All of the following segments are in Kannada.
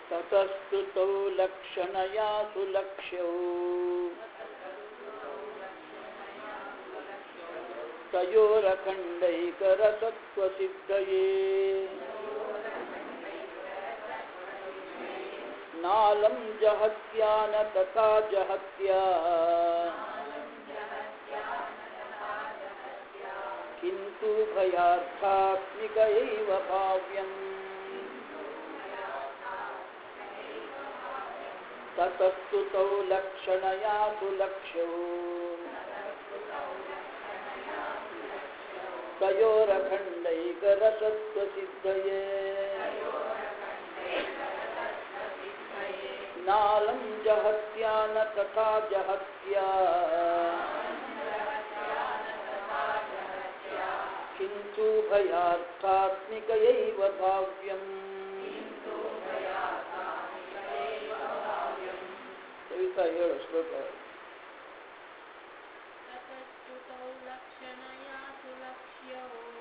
ततस्तुतौ लक्षणया सुलक्ष्यौ तयोरखण्डैकरसत्त्वसिद्धये नालं जहत्या न तथा जहत्या किन्तु भयार्थात्मिक एव भाव्यम् ततस्तु तौ लक्षणया सुलक्ष्यौ तयोरखण्डैकरसत्त्वसिद्धये नालं जहत्या न तथा जहत्या किन्तु भयार्थात्मिक एव भाव्यम् ಕವಿತಾ ಹೇಳು ಶ್ಲೋಕ ततस्तुतौ लक्षणया सुलक्ष्यौ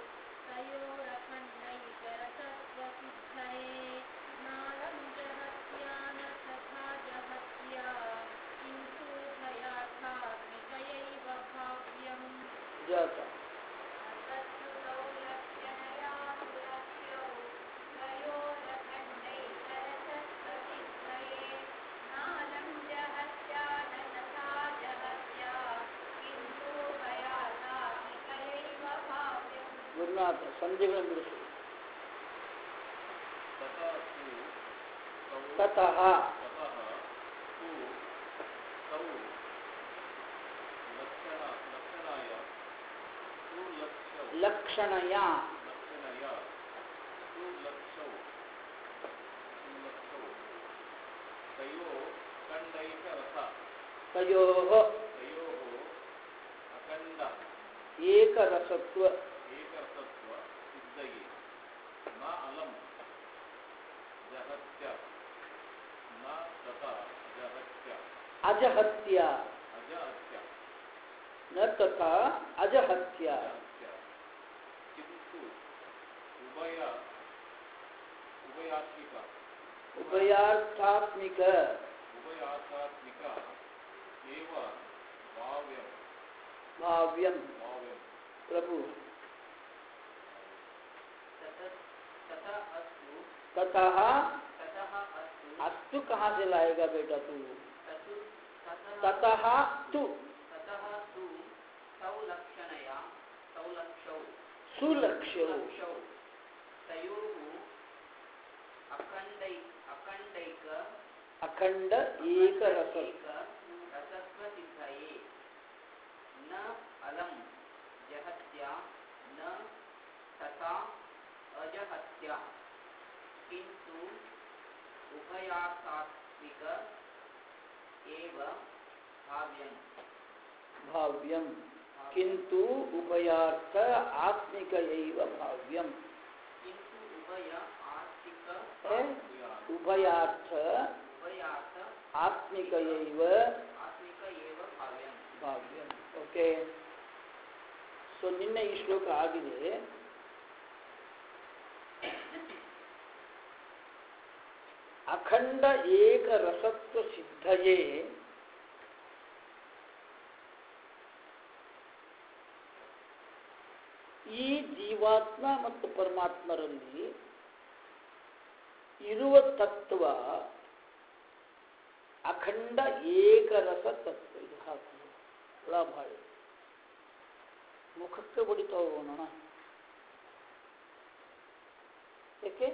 तयोरखण्डैकरसत्त्वसिद्धये नालं जहत्या न तथा जहत्या किन्तु भयार्थात्मिकयैव भाव्यम् ಜಾತ ततस्तुतौ लक्षणया सुलक्ष्यौ तयोरखण्डैकरसत्त्वसिद्धये नालं जहत्या न तथा जहत्या किन्तु भयार्थात्मिकयैव भाव्यम् ಗುರುನಾಥ ಸಂಧಿಗಳನ್ನು ಬಿಡಿಸು ತತಃ ಲಕ್ಷಣಯ ತಯೋ ಏಕರಸತ್ವ ಅಜಹತ್ಯ ನ ತಥಾ ಅಜಹತ್ಯ किन्तु उभय उभयात्मिक ಉಭಯಾರ್ಥಾತ್ಮಿಕ उभयार्थात्मिक एव भाव्यं ಭಾವ್ಯಂ भाव्यं ಪ್ರಭು ततः अस्तु ततः ततः अस्तु अस्तु कहाँ से लाएगा बेटा तू ततु ततः ततः तु ततः तु तौ लक्षणया तौ लक्षौ सुलक्ष्यौ लक्षौ तयोः अखण्डै अखण्डैक अखंड एक रस एक रसत्वसिद्धये न अलं जहत्या न तथा अजहत्या किन्तु उभयार्थात्मिक एव भाव्यम् भाव्यम किंतु उभयार्थ आत्मिक एव भाव्यम किन्तु उभय आर्थिक है? उभयार्थ उभयार्थ आत्मिक एव ಆತ್ಮಿಕ ಏವ ಭಾವ್ಯಂ ಭಾವ್ಯಂ ಓಕೆ ಸೊ ನಿನ್ನೆ ಈ ಶ್ಲೋಕ ಆಗಿದೆ ಅಖಂಡ ಏಕ ರಸತ್ವ ಸಿದ್ಧಯೇ ಈ ಜೀವಾತ್ಮ ಮತ್ತು ಪರಮಾತ್ಮರಲ್ಲಿ ಇರುವ ತತ್ವ ಅಖಂಡ ಏಕರಸ ತತ್ವ ಇದು ಹಾಕು ಹುಳ ಭಾಳ ಇದೆ. ಮುಖಕ್ಕೆ ಹೊಡಿತಾ ಹೋಗೋಣ ಯಾಕೆ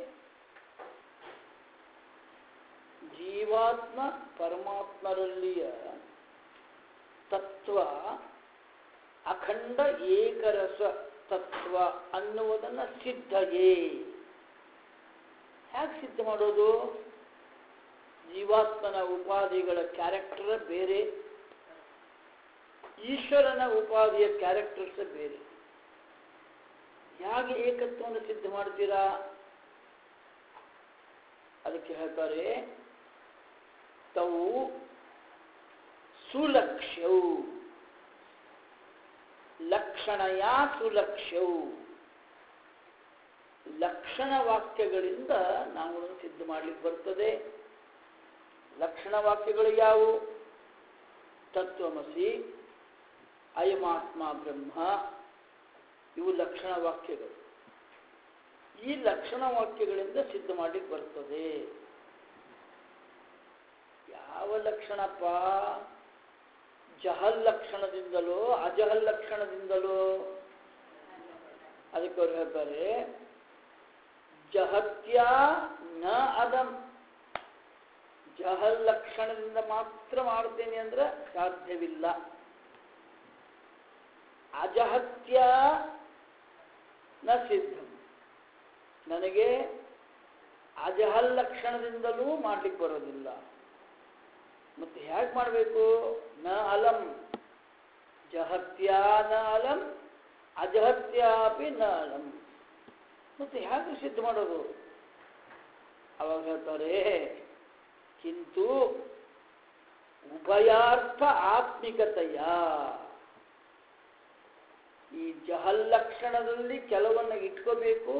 ಜೀವಾತ್ಮ ಪರಮಾತ್ಮರಲ್ಲಿಯ ತತ್ವ ಅಖಂಡ ಏಕರಸ ತತ್ವ ಅನ್ನುವುದನ್ನು ಸಿದ್ಧಯೇ ಹೇಗೆ ಸಿದ್ಧ ಮಾಡೋದು ಜೀವಾತ್ಮನ ಉಪಾಧಿಗಳ ಕ್ಯಾರೆಕ್ಟರ್ ಬೇರೆ ಈಶ್ವರನ ಉಪಾಧಿಯ ಕ್ಯಾರೆಕ್ಟರ್ಸ್ ಬೇರೆ ಹೇಗೆ ಏಕತ್ವವನ್ನು ಸಿದ್ಧ ಮಾಡ್ತೀರಾ ಅದಕ್ಕೆ ಹೇಳ್ತಾರೆ ತವು ಸುಲಕ್ಷ್ಯವು ಲಕ್ಷಣಯ ಸುಲಕ್ಷ್ಯವು ಲಕ್ಷಣ ವಾಕ್ಯಗಳಿಂದ ನಾವು ಅದನ್ನು ಸಿದ್ಧ ಮಾಡ್ಲಿಕ್ಕೆ ಬರ್ತದೆ ಲಕ್ಷಣ ವಾಕ್ಯಗಳು ಯಾವುವು ತತ್ವಮಸಿ ಅಯಮಾತ್ಮ ಬ್ರಹ್ಮ ಇವು ಲಕ್ಷಣ ವಾಕ್ಯಗಳು ಈ ಲಕ್ಷಣ ವಾಕ್ಯಗಳಿಂದ ಸಿದ್ಧ ಮಾಡಲಿಕ್ಕೆ ಬರ್ತದೆ ಯಾವ ಲಕ್ಷಣಪ್ಪ ಜಹಲ್ ಲಕ್ಷಣದಿಂದಲೋ ಅಜಹಲ್ ಲಕ್ಷಣದಿಂದಲೋ ಅದಕ್ಕೆ ಅವ್ರು ಹೇಳ್ತಾರೆ ಜಹತ್ಯ ನ ಅದಂ ಜಹಲ್ ಲಕ್ಷಣದಿಂದ ಮಾತ್ರ ಮಾಡ್ತೇನೆ ಅಂದ್ರೆ ಸಾಧ್ಯವಿಲ್ಲ ಅಜಹತ್ಯ ನ ಸಿದ್ಧಂ ನನಗೆ ಅಜಹಲ್ ಲಕ್ಷಣದಿಂದಲೂ ಮಾಡ್ಲಿಕ್ಕೆ ಬರೋದಿಲ್ಲ ಮತ್ತೆ ಹೇಗೆ ಮಾಡಬೇಕು ನ ಅಲಂ ಜಹತ್ಯ ನ ಅಲಂ ಅಜಹತ್ಯಾಪಿ ನ ಅಲಂ ಮತ್ತೆ ಹೇಗೆ ಸಿದ್ಧ ಮಾಡೋದು ಅವಾಗ ಹೇಳ್ತಾರೆ ಕಿಂತು ಉಭಯಾರ್ಥ ಆತ್ಮಿಕತೆಯ ಈ ಜಹಲ್ ಲಕ್ಷಣದಲ್ಲಿ ಕೆಲವನ್ನ ಇಟ್ಕೋಬೇಕು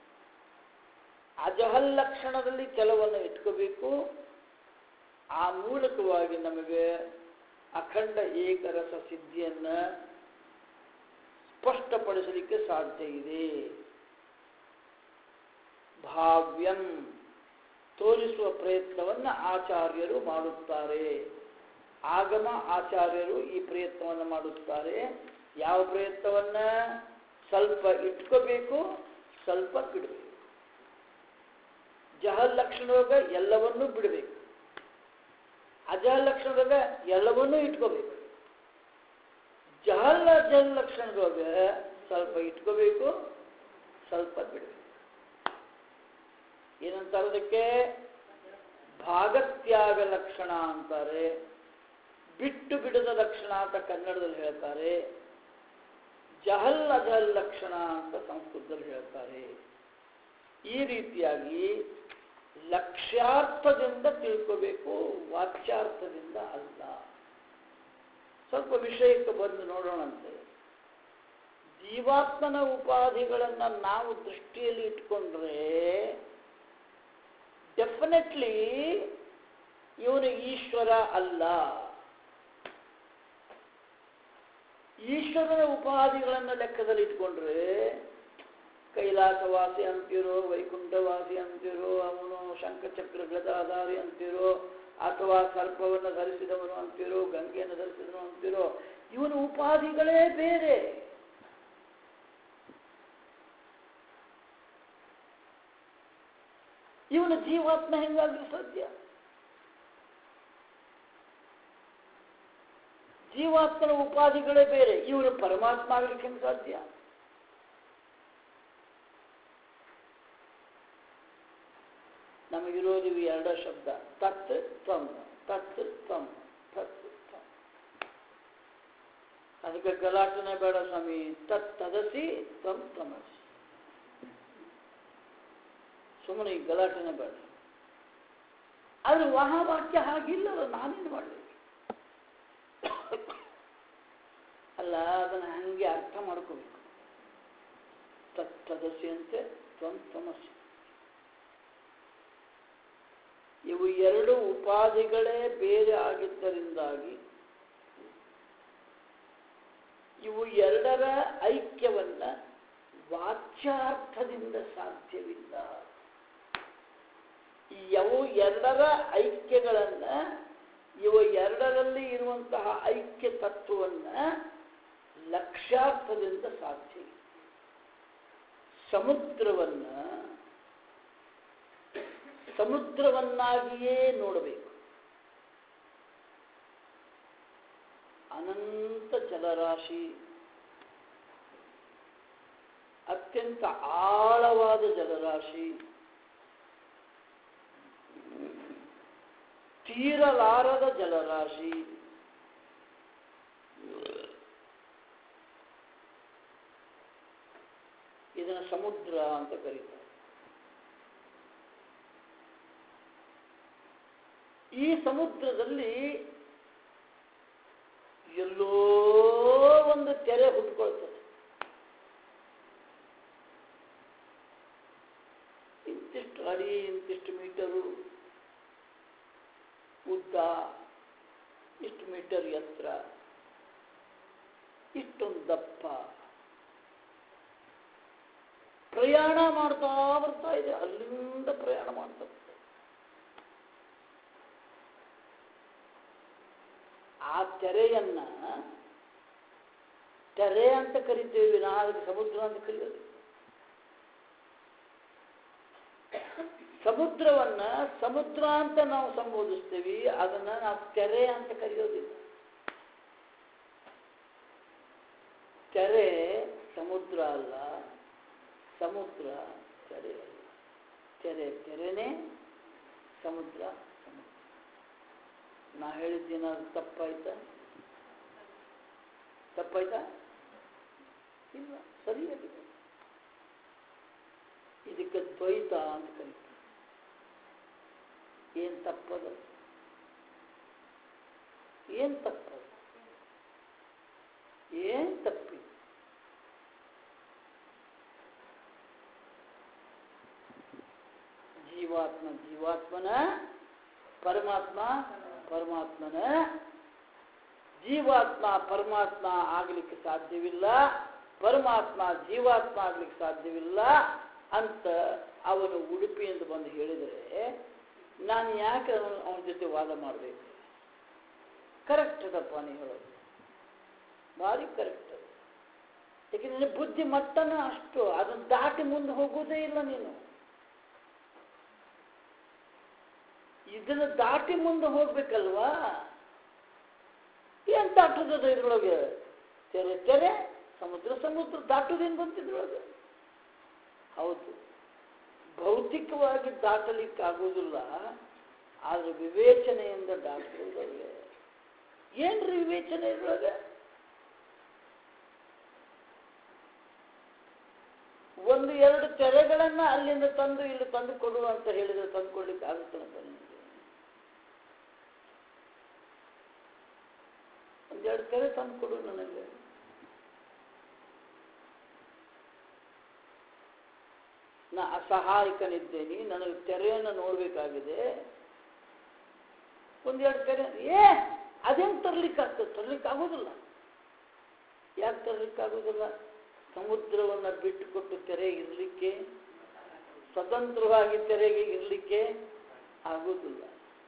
ಅಜಹಲ್ ಲಕ್ಷಣದಲ್ಲಿ ಕೆಲವನ್ನ ಇಟ್ಕೋಬೇಕು ಆ ಮೂಲಕವಾಗಿ ನಮಗೆ ಅಖಂಡ ಏಕರಸ ಸಿದ್ಧಿಯನ್ನ ಸ್ಪಷ್ಟಪಡಿಸಲಿಕ್ಕೆ ಸಾಧ್ಯ ಇದೆ ಭಾವ್ಯಂ ತೋರಿಸುವ ಪ್ರಯತ್ನವನ್ನು ಆಚಾರ್ಯರು ಮಾಡುತ್ತಾರೆ ಆಗಮ ಆಚಾರ್ಯರು ಈ ಪ್ರಯತ್ನವನ್ನು ಮಾಡುತ್ತಾರೆ ಯಾವ ಪ್ರಯತ್ನವನ್ನ ಸ್ವಲ್ಪ ಇಟ್ಕೋಬೇಕು ಸ್ವಲ್ಪ ಬಿಡಬೇಕು ಜಹಲ್ ಲಕ್ಷಣದೊಳಗ ಎಲ್ಲವನ್ನೂ ಬಿಡಬೇಕು ಅಜಹಲ್ ಲಕ್ಷಣದೊಳಗ ಎಲ್ಲವನ್ನೂ ಇಟ್ಕೋಬೇಕು ಜಹಲ್ ಅಜಹಲ್ ಲಕ್ಷಣದೊಳಗ ಸ್ವಲ್ಪ ಇಟ್ಕೋಬೇಕು ಸ್ವಲ್ಪ ಬಿಡಬೇಕು ಏನಂತಾರೆ ಅದಕ್ಕೆ ಭಾಗತ್ಯಾಗ ಲಕ್ಷಣ ಅಂತಾರೆ ಬಿಟ್ಟು ಬಿಡದ ಲಕ್ಷಣ ಅಂತ ಕನ್ನಡದಲ್ಲಿ ಹೇಳ್ತಾರೆ ಜಹಲ್ ಅಜಹಲ್ ಲಕ್ಷಣ ಅಂತ ಸಂಸ್ಕೃತದಲ್ಲಿ ಹೇಳ್ತಾರೆ ಈ ರೀತಿಯಾಗಿ ಲಕ್ಷ್ಯಾರ್ಥದಿಂದ ತಿಳ್ಕೋಬೇಕು ವಾಚ್ಯಾರ್ಥದಿಂದ ಅಲ್ಲ ಸ್ವಲ್ಪ ವಿಷಯಕ್ಕೆ ಬಂದು ನೋಡೋಣಂತೆ ಜೀವಾತ್ಮನ ಉಪಾಧಿಗಳನ್ನು ನಾವು ದೃಷ್ಟಿಯಲ್ಲಿ ಇಟ್ಕೊಂಡ್ರೆ ಡೆಫಿನೆಟ್ಲಿ ಇವನು ಈಶ್ವರ ಅಲ್ಲ ಈಶ್ವರನ ಉಪಾಧಿಗಳನ್ನು ಲೆಕ್ಕದಲ್ಲಿ ಇಟ್ಕೊಂಡ್ರೆ ಕೈಲಾಸವಾಸಿ ಅಂತಿರೋ ವೈಕುಂಠವಾಸಿ ಅಂತಿರೋ ಅವನು ಶಂಖಚಕ್ರ ಗದಾಧಾರಿ ಅಂತಿರೋ ಅಥವಾ ಸರ್ಪವನ್ನು ಧರಿಸಿದವನು ಅಂತಿರೋ ಗಂಗೆಯನ್ನು ಧರಿಸಿದವನು ಅಂತಿರೋ ಇವನ ಉಪಾಧಿಗಳೇ ಬೇರೆ ಇವನ ಜೀವಾತ್ಮ ಹೆಂಗಾಗ್ಲಿ ಸಾಧ್ಯ ಜೀವಾತ್ಮನ ಉಪಾಧಿಗಳೇ ಬೇರೆ ಇವನು ಪರಮಾತ್ಮ ಆಗ್ಲಿಕ್ಕೆ ಹೆಂಗೆ ಸಾಧ್ಯ ನಮಗಿರೋದು ಇವು ಎರಡ ಶಬ್ದ ತತ್ ತ್ವಂ ತತ್ ತ್ವಂ ತತ್ ತ್ವಂ ಅದಕ್ಕೆ ಗಲಾಟನೆ ಬೇಡ ಸ್ವಾಮಿ ತತ್ ತದಸಿ ತ್ವಂ ತಮಸಿ ಸುಮ್ಮನೆ ಈ ಗಲಾಟನೆ ಬೇಡ ಆದ್ರೆ ವಾಕ್ಯ ಹಾಗಿಲ್ಲ ನಾನೇನು ಮಾಡಲಿ ಅಲ್ಲ ಅದನ್ನು ಹಂಗೆ ಅರ್ಥ ಮಾಡ್ಕೋಬೇಕು ತತ್ ತದಸಿ ಅಂತೆ ತ್ವಂ ತಮಸಿ ಇವು ಎರಡು ಉಪಾಧಿಗಳೇ ಬೇರೆ ಆಗಿದ್ದರಿಂದಾಗಿ ಇವು ಎರಡರ ಐಕ್ಯವನ್ನ ವಾಚ್ಯಾರ್ಥದಿಂದ ಸಾಧ್ಯವಿಲ್ಲ ಈ ಯವು ಎರಡರ ಐಕ್ಯಗಳನ್ನ ಇವು ಎರಡರಲ್ಲಿ ಇರುವಂತಹ ಐಕ್ಯ ತತ್ವವನ್ನ ಲಕ್ಷ್ಯಾರ್ಥದಿಂದ ಸಾಧ್ಯ ಇಲ್ಲ ಸಮುದ್ರವನ್ನ ಸಮುದ್ರವನ್ನಾಗಿಯೇ ನೋಡಬೇಕು ಅನಂತ ಜಲರಾಶಿ ಅತ್ಯಂತ ಆಳವಾದ ಜಲರಾಶಿ ತೀರಲಾರದ ಜಲರಾಶಿ ಇದನ್ನು ಸಮುದ್ರ ಅಂತ ಕರೀತಾರೆ ಈ ಸಮುದ್ರದಲ್ಲಿ ಎಲ್ಲೋ ಒಂದು ತೆರೆ ಹುಟ್ಕೊಳ್ತದೆ ಇಂತಿಷ್ಟು ಅಡಿ ಇಂತಿಷ್ಟು ಮೀಟರು ಇಷ್ಟು ಮೀಟರ್ ಎತ್ತರ ಇಷ್ಟೊಂದು ದಪ್ಪ ಪ್ರಯಾಣ ಮಾಡ್ತಾ ಬರ್ತಾ ಇದೆ ಅಲ್ಲಿಂದ ಪ್ರಯಾಣ ಮಾಡ್ತಾ ಬರ್ತಾ ಇದೆ. ಆ ತೆರೆಯನ್ನ ತೆರೆ ಅಂತ ಕರಿತೇವೆ ನಾವು ಅದಕ್ಕೆ ಸಮುದ್ರ ಅಂತ ಕರೆಯೋದು ಸಮುದ್ರವನ್ನ ಸಮುದ್ರ ಅಂತ ನಾವು ಸಂಬೋಧಿಸ್ತೀವಿ ಅದನ್ನ ನಾವು ತೆರೆ ಅಂತ ಕರೆಯೋದಿಲ್ಲ ತೆರೆ ಸಮುದ್ರ ಅಲ್ಲ ಸಮುದ್ರ ತೆರೆ ಅಲ್ಲ ತೆರೆ ತೆರೆನೇ ಸಮುದ್ರ ಸಮುದ್ರ ನಾ ಹೇಳಿದ್ದೇನಾದ್ರು ತಪ್ಪಾಯ್ತಾ ತಪ್ಪಾಯ್ತಾ ಇಲ್ಲ ಸರಿಯಾಗಿದೆ ಇದಕ್ಕೆ ದ್ವೈತ ಅಂತ ಕರೀತಾರೆ ಏನ್ ತಪ್ಪದ ಏನ್ ತಪ್ಪದ ಏನ್ ತಪ್ಪಿ ಜೀವಾತ್ಮ ಜೀವಾತ್ಮನ ಪರಮಾತ್ಮ ಪರಮಾತ್ಮನ ಜೀವಾತ್ಮ ಪರಮಾತ್ಮ ಆಗಲಿಕ್ಕೆ ಸಾಧ್ಯವಿಲ್ಲ ಪರಮಾತ್ಮ ಜೀವಾತ್ಮ ಆಗ್ಲಿಕ್ಕೆ ಸಾಧ್ಯವಿಲ್ಲ ಅಂತ ಅವನು ಉಡುಪಿಯಿಂದ ಬಂದು ಹೇಳಿದರೆ ನಾನು ಯಾಕೆ ಅವನ ಜೊತೆ ವಾದ ಮಾಡಬೇಕು ಕರೆಕ್ಟ್ ಅದಪ್ಪ ನೀ ಹೇಳೋದು ಭಾರಿ ಕರೆಕ್ಟ್ ಅದು ಯಾಕೆಂದ್ರೆ ಬುದ್ಧಿ ಮಟ್ಟನ ಅಷ್ಟು ಅದನ್ನು ದಾಟಿ ಮುಂದೆ ಹೋಗುವುದೇ ಇಲ್ಲ ನೀನು ಇದನ್ನು ದಾಟಿ ಮುಂದೆ ಹೋಗ್ಬೇಕಲ್ವಾ ಏನ್ ದಾಟುತ್ತದೆ ಇದ್ರೊಳಗೆ ತೆರೆ ತೆರೆ ಸಮುದ್ರ ಸಮುದ್ರ ದಾಟುದೇನು ಬಂತಿದ್ರೊಳಗೆ ಹೌದು ಭೌತಿಕವಾಗಿ ದಾಟಲಿಕ್ಕಾಗೋದಿಲ್ಲ ಆದ್ರೆ ವಿವೇಚನೆಯಿಂದ ದಾಟುವುದಲ್ಲೇ ಏನ್ರಿ ವಿವೇಚನೆ ಇದ್ರೊಳಗೆ ಒಂದು ಎರಡು ತೆರೆಗಳನ್ನ ಅಲ್ಲಿಂದ ತಂದು ಇಲ್ಲಿ ತಂದು ಕೊಡು ಅಂತ ಹೇಳಿದ್ರೆ ತಂದು ಕೊಡ್ಲಿಕ್ಕೆ ಆಗುತ್ತಂತ ನಿಮಗೆ ಒಂದೆರಡು ತೆರೆ ತಂದು ಕೊಡು ನನಗೆ ನಾ ಅಸಹಾಯಕನಿದ್ದೇನೆ ನನಗೆ ತೆರೆಯನ್ನು ನೋಡಬೇಕಾಗಿದೆ ಒಂದೆರಡು ತೆರೆ ಏ ಅದೇನು ತರ್ಲಿಕ್ಕಾಗ್ತದೆ ತರ್ಲಿಕ್ಕಾಗೋದಿಲ್ಲ ಯಾಕೆ ತರ್ಲಿಕ್ಕಾಗೋದಿಲ್ಲ ಸಮುದ್ರವನ್ನು ಬಿಟ್ಟುಕೊಟ್ಟು ತೆರೆ ಇರಲಿಕ್ಕೆ ಸ್ವತಂತ್ರವಾಗಿ ತೆರೆಗೆ ಇರಲಿಕ್ಕೆ ಆಗೋದಿಲ್ಲ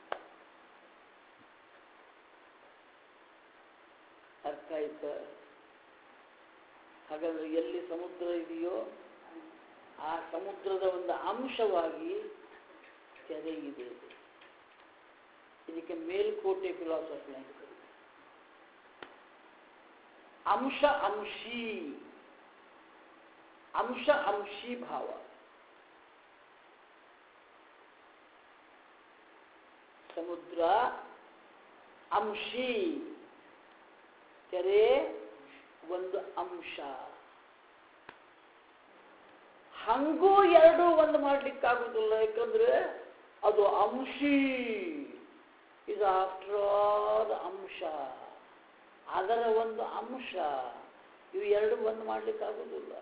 ಅರ್ಥ ಆಯ್ತಾ ಹಾಗಾದ್ರೆ ಎಲ್ಲಿ ಸಮುದ್ರ ಇದೆಯೋ ಆ ಸಮುದ್ರದ ಒಂದು ಅಂಶವಾಗಿ ತೆರೆ ಇದೆ ಇದಕ್ಕೆ ಮೇಲ್ಕೋಟೆ ಫಿಲಾಸಫಿ ಅಂತ ಕರೀತಾರೆ. ಅಂಶ ಅಂಶಿ ಅಂಶ ಅಂಶಿ ಭಾವ ಸಮುದ್ರ ಅಂಶಿ ತೆರೆ ಒಂದು ಅಂಶ ಹಂಗೂ ಎರಡು ಒಂದು ಮಾಡ್ಲಿಕ್ಕಾಗುದಿಲ್ಲ ಯಾಕಂದ್ರೆ ಅದು ಅಂಶಿ ಇದು ಆಫ್ಟರ್ ಆಲ್ ಅಂಶ ಅದರ ಒಂದು ಅಂಶ ಇವು ಎರಡು ಒಂದು ಮಾಡ್ಲಿಕ್ಕಾಗುದಿಲ್ಲ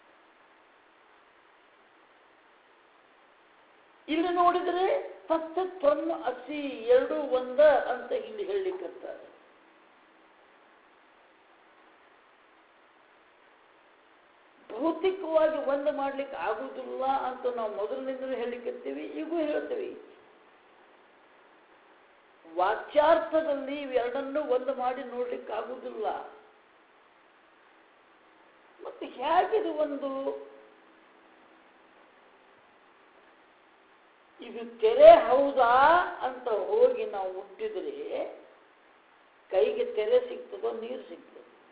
ಇಲ್ಲಿ ನೋಡಿದ್ರೆ ತತ್ತ ತೊನ್ನು ಅಸಿ ಎರಡು ಒಂದ ಅಂತ ಇಲ್ಲಿ ಹೇಳಲಿಕ್ಕತ್ತಾರೆ ಭೌತಿಕವಾಗಿ ಒಂದು ಮಾಡ್ಲಿಕ್ಕೆ ಆಗುದಿಲ್ಲ ಅಂತ ನಾವು ಮೊದಲಿನಿಂದಲೂ ಹೇಳಿಕತ್ತೀವಿ ಈಗೂ ಹೇಳ್ತೀವಿ ವಾಚ್ಯಾರ್ಥದಲ್ಲಿ ಇವೆರಡನ್ನೂ ಒಂದು ಮಾಡಿ ನೋಡ್ಲಿಕ್ಕೆ ಆಗುದಿಲ್ಲ ಮತ್ತೆ ಹೇಗಿದು ಒಂದು ಇದು ತೆರೆ ಹೌದಾ ಅಂತ ಹೋಗಿ ನಾವು ಮುಟ್ಟಿದ್ರೆ ಕೈಗೆ ತೆರೆ ಸಿಗ್ತದೋ ನೀರು ಸಿಗ್ತದೆ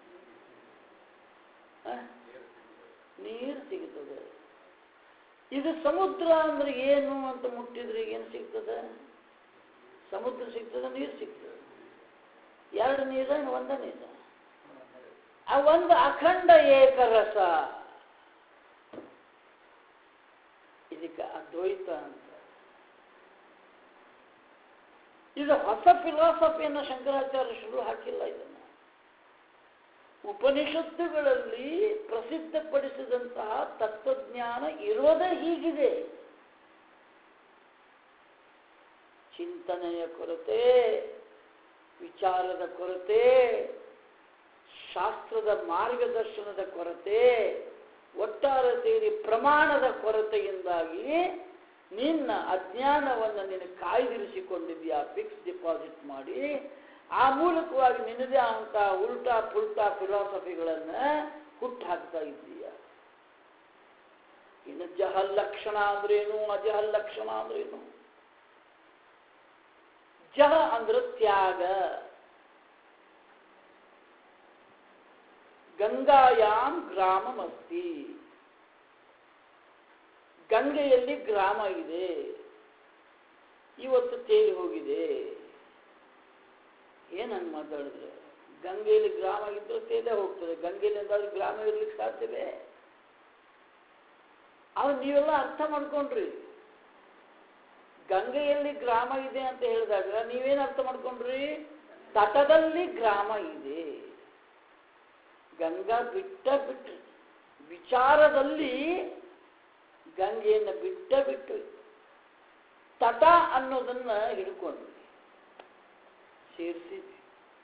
ಆ? ನೀರು ಸಿಗ್ತದೆ ಇದು ಸಮುದ್ರ ಅಂದ್ರೆ ಏನು ಅಂತ ಮುಟ್ಟಿದ್ರೆ ಏನು ಸಿಗ್ತದೆ ಸಮುದ್ರ ಸಿಗ್ತದೆ ನೀರು ಸಿಗ್ತದೆ ಎರಡು ನೀರ ಒಂದ ನೀರ ಆ ಒಂದು ಅಖಂಡ ಏಕರಸ ಇದಕ್ಕೆ ಅದ್ವೈತ ಅಂತ ಇದು ಹೊಸ ಫಿಲಾಸಫಿಯನ್ನು ಶಂಕರಾಚಾರ್ಯ ಶುರು ಹಾಕಿಲ್ಲ ಇದನ್ನು ಉಪನಿಷತ್ತುಗಳಲ್ಲಿ ಪ್ರಸಿದ್ಧಪಡಿಸಿದಂತಹ ತತ್ವಜ್ಞಾನ ಇರೋದೇ ಹೀಗಿದೆ ಚಿಂತನೆಯ ಕೊರತೆ ವಿಚಾರದ ಕೊರತೆ ಶಾಸ್ತ್ರದ ಮಾರ್ಗದರ್ಶನದ ಕೊರತೆ ಒಟ್ಟಾರೆ ಸೇರಿ ಪ್ರಮಾಣದ ಕೊರತೆಯಿಂದಾಗಿ ನಿನ್ನ ಅಜ್ಞಾನವನ್ನು ನೀನು ಕಾಯ್ದಿರಿಸಿಕೊಂಡಿದ್ಯಾ ಫಿಕ್ಸ್ ಡಿಪಾಸಿಟ್ ಮಾಡಿ ಆ ಮೂಲಕವಾಗಿ ನಿನ್ನದೇ ಅಂತ ಉಲ್ಟಾ ಪುಲ್ಟಾ ಫಿಲಾಸಫಿಗಳನ್ನು ಹುಟ್ಟು ಹಾಕ್ತಾ ಇದ್ದೀಯ ಇನ್ನು ಜಹಲ್ ಲಕ್ಷಣ ಅಂದ್ರೇನು ಅಜಹಲ್ ಲಕ್ಷಣ ಅಂದ್ರೇನು ಜಹ ಅಂದ್ರೆ ತ್ಯಾಗ ಗಂಗಾಯಾಮ್ ಗ್ರಾಮಮಸ್ತಿ ಗಂಗೆಯಲ್ಲಿ ಗ್ರಾಮ ಇದೆ ಇವತ್ತು ತೇಲಿ ಹೋಗಿದೆ ಏನಂಗ್ ಮಾತಾಡಿದ್ರೆ ಗಂಗೆಯಲ್ಲಿ ಗ್ರಾಮ ಇದ್ರೆ ತೇಲೇ ಹೋಗ್ತದೆ ಗಂಗೆಯಲ್ಲಿ ಎಂದಾದ್ರೂ ಗ್ರಾಮ ಇರ್ಲಿಕ್ಕೆ ಸಾಧ್ಯವೇ ಅವನು ನೀವೆಲ್ಲ ಅರ್ಥ ಮಾಡ್ಕೊಂಡ್ರಿ ಗಂಗೆಯಲ್ಲಿ ಗ್ರಾಮ ಇದೆ ಅಂತ ಹೇಳಿದಾಗ ನೀವೇನು ಅರ್ಥ ಮಾಡ್ಕೊಂಡ್ರಿ ತಟದಲ್ಲಿ ಗ್ರಾಮ ಇದೆ ಗಂಗಾ ಬಿಟ್ಟ ಬಿಟ್ರಿ ವಿಚಾರದಲ್ಲಿ ಗಂಗೆಯನ್ನು ಬಿಟ್ಟ ಬಿಟ್ಟು ತಟ ಅನ್ನೋದನ್ನ ಹಿಡ್ಕೊಂಡ್ವಿ ಸೇರಿಸಿದ್ವಿ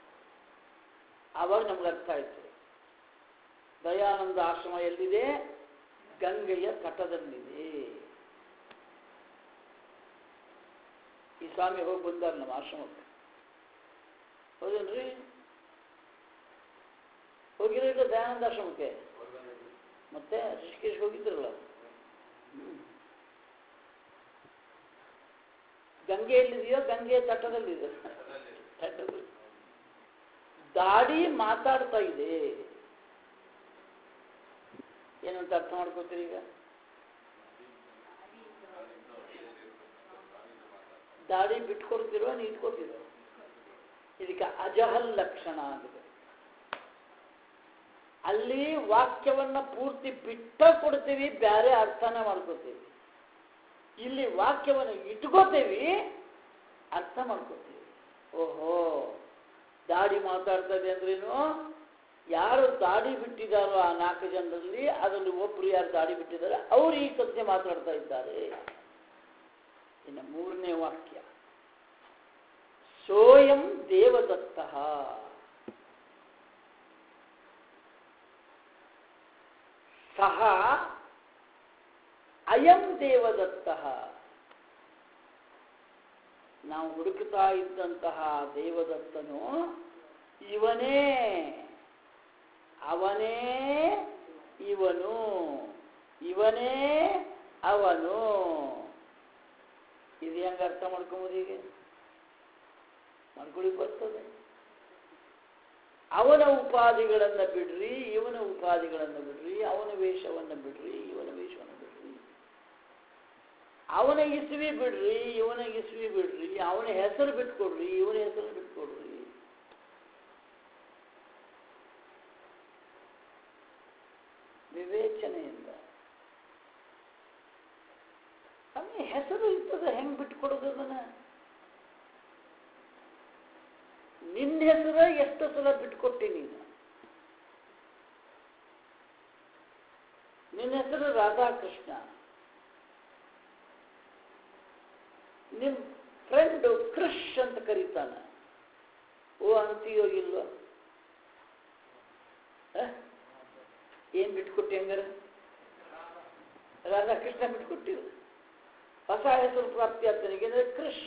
ಆವಾಗ ನಮ್ಗೆ ಅರ್ಥ ಆಯ್ತು ದಯಾನಂದ ಆಶ್ರಮ ಎಲ್ಲಿದೆ ಗಂಗೆಯ ತಟದಲ್ಲಿದೆ ಈ ಸ್ವಾಮಿ ಹೋಗಿ ಬಂದಾರ ನಮ್ಮ ಆಶ್ರಮಕ್ಕೆ ಹೌದೇನ್ರಿ ಹೋಗಿರಲಿಲ್ಲ ದಯಾನಂದ ಆಶ್ರಮಕ್ಕೆ ಮತ್ತೆ ಋಷಿಕೇಶ್ ಹೋಗಿದ್ರಲ್ಲ ಹ್ಮ್. ಗಂಗೆ ಎಲ್ಲಿದೆಯೋ ಗಂಗೆಯ ತಟದಲ್ಲಿದೆ ತಟದಲ್ಲಿ ದಾಡಿ ಮಾತಾಡ್ತಾ ಇದೆ ಏನಂತ ಅರ್ಥ ಮಾಡ್ಕೋತೀರಿ ಈಗ ದಾಡಿ ಬಿಟ್ಕೊಡ್ತಿರೋ ನೀ ಇಟ್ಕೊತಿರೋ ಇದಕ್ಕೆ ಅಜಹಲ್ ಲಕ್ಷಣ ಆಗಿದೆ ಅಲ್ಲಿ ವಾಕ್ಯವನ್ನ ಪೂರ್ತಿ ಬಿಟ್ಟ ಕೊಡ್ತೀವಿ ಬೇರೆ ಅರ್ಥನ ಮಾಡ್ಕೋತೀವಿ ಇಲ್ಲಿ ವಾಕ್ಯವನ್ನು ಇಟ್ಕೋತೀವಿ ಅರ್ಥ ಮಾಡ್ಕೋತೀವಿ ಓಹೋ ದಾಡಿ ಮಾತಾಡ್ತದೆ ಅಂದ್ರೇನು ಯಾರು ದಾಡಿ ಬಿಟ್ಟಿದ್ದಾರೋ ಆ ನಾಲ್ಕು ಜನರಲ್ಲಿ ಅದರಲ್ಲಿ ಒಬ್ರು ಯಾರು ದಾಡಿ ಬಿಟ್ಟಿದ್ದಾರೆ ಅವರು ಈ ಸತ್ಯ ಮಾತಾಡ್ತಾ ಇದ್ದಾರೆ ಇನ್ನು ಮೂರನೇ ವಾಕ್ಯ ಸೋಯಂ ದೇವದತ್ತ ಸಹ ಅಯಂ ದೇವದತ್ತ ನಾವು ಹುಡುಕುತ್ತಾ ಇದ್ದಂತಹ ದೇವದತ್ತನು ಇವನೇ ಅವನೇ ಇವನು ಇವನೇ ಅವನು ಇದು ಹೆಂಗೆ ಅರ್ಥ ಮಾಡ್ಕೊಂಬೋದು ಹೀಗೆ ಮಾಡ್ಕೊಳ್ಳಿ ಬರ್ತದೆ ಅವನ ಉಪಾಧಿಗಳನ್ನು ಬಿಡ್ರಿ ಇವನ ಉಪಾಧಿಗಳನ್ನು ಬಿಡ್ರಿ ಅವನ ವೇಷವನ್ನು ಬಿಡ್ರಿ ಇವನ ವೇಷವನ್ನು ಬಿಡ್ರಿ ಅವನ ಇಸ್ವಿ ಬಿಡ್ರಿ ಇವನ ಇಸ್ವಿ ಬಿಡ್ರಿ ಅವನ ಹೆಸರು ಬಿಟ್ಕೊಡ್ರಿ ಇವನ ಹೆಸರು ಬಿಟ್ಕೊಡ್ರಿ ವಿವೇಚನೆಯಿಂದ ಅವನ ಹೆಸರು ಇರ್ತದೆ ಹೆಂಗ್ ಬಿಟ್ಕೊಡೋದು ಅದನ್ನ ನಿನ್ನ ಹೆಸರ ಎಷ್ಟು ಸಲ ಬಿಟ್ಕೊಟ್ಟಿ ನೀನು ನಿನ್ನ ಹೆಸರು ರಾಧಾಕೃಷ್ಣ ನಿಮ್ ಫ್ರೆಂಡು ಕೃಷ್ ಅಂತ ಕರೀತಾನ ಓ ಅಂತೀಯೋ ಇಲ್ವೋ ಆ? ಏನ್ ಬಿಟ್ಕೊಟ್ಟಿ ಹಂಗಾರ ರಾಧಾಕೃಷ್ಣ ಬಿಟ್ಕೊಟ್ಟಿರು ಹೊಸ ಹೆಸರು ಪ್ರಾಪ್ತಿ ಆಗ್ತಾನೆ ಏಕೆಂದ್ರೆ ಕೃಷ್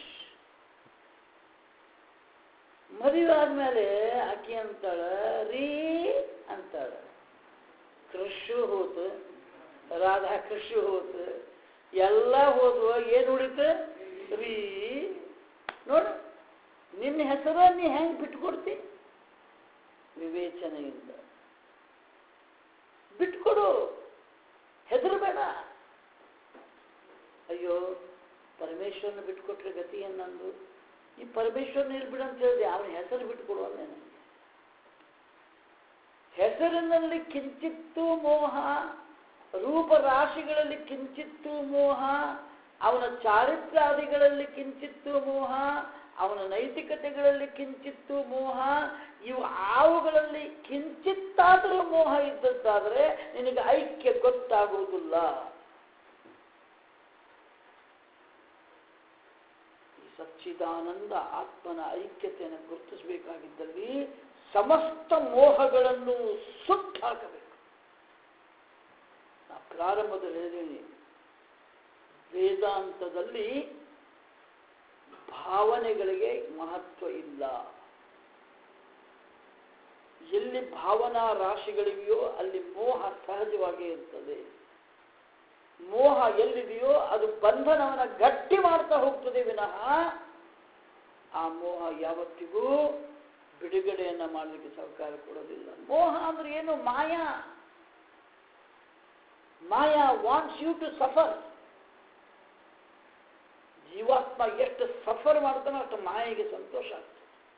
ಮದುವೆ ಆದ್ಮೇಲೆ ಆಕಿ ಅಂತಾಳ ರೀ ಅಂತಾಳ ಕೃಷು ಹೋತು ರಾಧಾ ಕೃಷಿ ಹೋತು ಎಲ್ಲ ಹೋದ್ವ ಏನು ಉಳಿತು ರೀ ನೋಡು ನಿನ್ನ ಹೆಸರ ನೀ ಹೆಂಗ್ ಬಿಟ್ಕೊಡ್ತಿ ವಿವೇಚನೆಯಿಂದ ಬಿಟ್ಕೊಡು ಹೆದರಬೇಡ ಅಯ್ಯೋ ಪರಮೇಶ್ವರನ ಬಿಟ್ಕೊಟ್ರೆ ಗತಿ ಏನಂದು ಈ ಪರಮೇಶ್ವರನ ಇಲ್ಲಿ ಬಿಡು ಅಂತ ಹೇಳಿದೆ ಅವನ ಹೆಸರು ಬಿಟ್ಕೊಡು ಅಂದೆ ನನಗೆ ಹೆಸರಿನಲ್ಲಿ ಕಿಂಚಿತ್ತೂ ಮೋಹ ರೂಪರಾಶಿಗಳಲ್ಲಿ ಕಿಂಚಿತ್ತೂ ಮೋಹ ಅವನ ಚಾರಿತ್ರಾದಿಗಳಲ್ಲಿ ಕಿಂಚಿತ್ತೂ ಮೋಹ ಅವನ ನೈತಿಕತೆಗಳಲ್ಲಿ ಕಿಂಚಿತ್ತೂ ಮೋಹ ಇವು ಆವುಗಳಲ್ಲಿ ಕಿಂಚಿತ್ತಾದರೂ ಮೋಹ ಇದ್ದದ್ದಾದರೆ ನಿನಗೆ ಐಕ್ಯ ಗೊತ್ತಾಗುವುದಿಲ್ಲ ಈ ಸಚ್ಚಿ ಸಚ್ಚಿದಾನಂದ ಆತ್ಮನ ಐಕ್ಯತೆಯನ್ನು ಗುರುತಿಸಬೇಕಾಗಿದ್ದಲ್ಲಿ ಸಮಸ್ತ ಮೋಹಗಳನ್ನು ಸುಟ್ಟು ಹಾಕಬೇಕು ನಾ ಪ್ರಾರಂಭದಲ್ಲಿ ಹೇಳಿದ್ದೀನಿ ವೇದಾಂತದಲ್ಲಿ ಭಾವನೆಗಳಿಗೆ ಮಹತ್ವ ಇಲ್ಲ ಎಲ್ಲಿ ಭಾವನಾ ರಾಶಿಗಳಿವೆಯೋ ಅಲ್ಲಿ ಮೋಹ ಸಹಜವಾಗಿ ಇರ್ತದೆ ಮೋಹ ಎಲ್ಲಿದೆಯೋ ಅದು ಬಂಧನವನ್ನ ಗಟ್ಟಿ ಮಾಡ್ತಾ ಹೋಗ್ತದೆ ವಿನಃ ಆ ಮೋಹ ಯಾವತ್ತಿಗೂ ಬಿಡುಗಡೆಯನ್ನ ಮಾಡಲಿಕ್ಕೆ ಸಹಕಾರ ಕೊಡೋದಿಲ್ಲ ಮೋಹ ಅಂದ್ರೆ ಏನು ಮಾಯಾ ಮಾಯಾ ವಾಂಟ್ಸ್ ಯು ಟು ಸಫರ್ ಜೀವಾತ್ಮ ಎಷ್ಟು ಸಫರ್ ಮಾಡ್ತಾನೋ ಅಷ್ಟು ಮಾಯೆಗೆ ಸಂತೋಷ ಆಗ್ತದೆ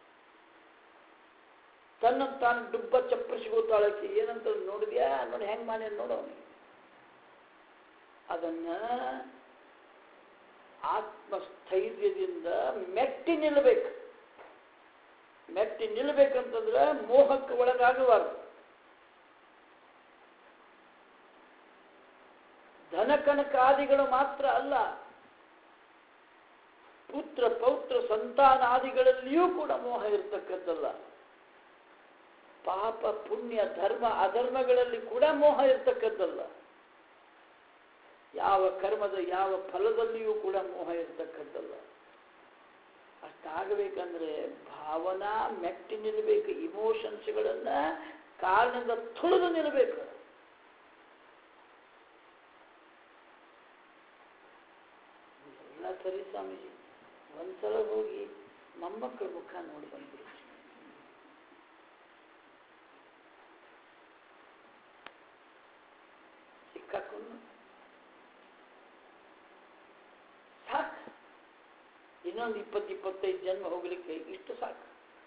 ತನ್ನ ತಾನು ಡುಬ್ಬ ಚಪ್ಪರಿಸಿಗೋತಾಳಕ್ಕೆ ಏನಂತ ನೋಡಿದ್ಯಾ ನೋಡಿ ಹೆಂಗ್ ಮಾಡಿ ನೋಡು ಅವನಿಗೆ ಅದನ್ನ ಆತ್ಮಸ್ಥೈರ್ಯದಿಂದ ಮೆಟ್ಟಿ ನಿಲ್ಲಬೇಕು ಮೆಟ್ಟಿ ನಿಲ್ಲಬೇಕಂತಂದ್ರೆ ಮೋಹಕ್ಕೆ ಒಳಗಾಗಬಾರದು ಧನಕನಕಾದಿಗಳು ಮಾತ್ರ ಅಲ್ಲ ಪುತ್ರ ಪೌತ್ರ ಸಂತಾನಾದಿಗಳಲ್ಲಿಯೂ ಕೂಡ ಮೋಹ ಇರ್ತಕ್ಕದ್ದಲ್ಲ ಪಾಪ ಪುಣ್ಯ ಧರ್ಮ ಅಧರ್ಮಗಳಲ್ಲಿ ಕೂಡ ಮೋಹ ಇರ್ತಕ್ಕದ್ದಲ್ಲ ಯಾವ ಕರ್ಮದ ಯಾವ ಫಲದಲ್ಲಿಯೂ ಕೂಡ ಮೋಹ ಇರ್ತಕ್ಕದ್ದಲ್ಲ ಅಷ್ಟಾಗಬೇಕಂದ್ರೆ ಭಾವನಾ ಮೆಟ್ಟಿ ನಿಲ್ಲಬೇಕು ಇಮೋಷನ್ಸ್ಗಳನ್ನ ಕಾರಣದಿಂದ ತುಳಿದು ನಿಲ್ಲಬೇಕು ಎಲ್ಲ ಸರಿ ಸ್ವಾಮೀಜಿ ಒಂದ್ಸಲ ಹೋಗಿ ಮೊಮ್ಮಕ್ಕಳ ಮುಖ ನೋಡಿ ಬಂದ್ಬಿಡಿ ಸಿಕ್ಕಾಕೊಂಡು ಸಾಕು ಇನ್ನೊಂದು ಇಪ್ಪತ್ತು ಇಪ್ಪತ್ತೈದು ಜನ್ಮ ಹೋಗ್ಲಿಕ್ಕೆ ಇಷ್ಟು ಸಾಕು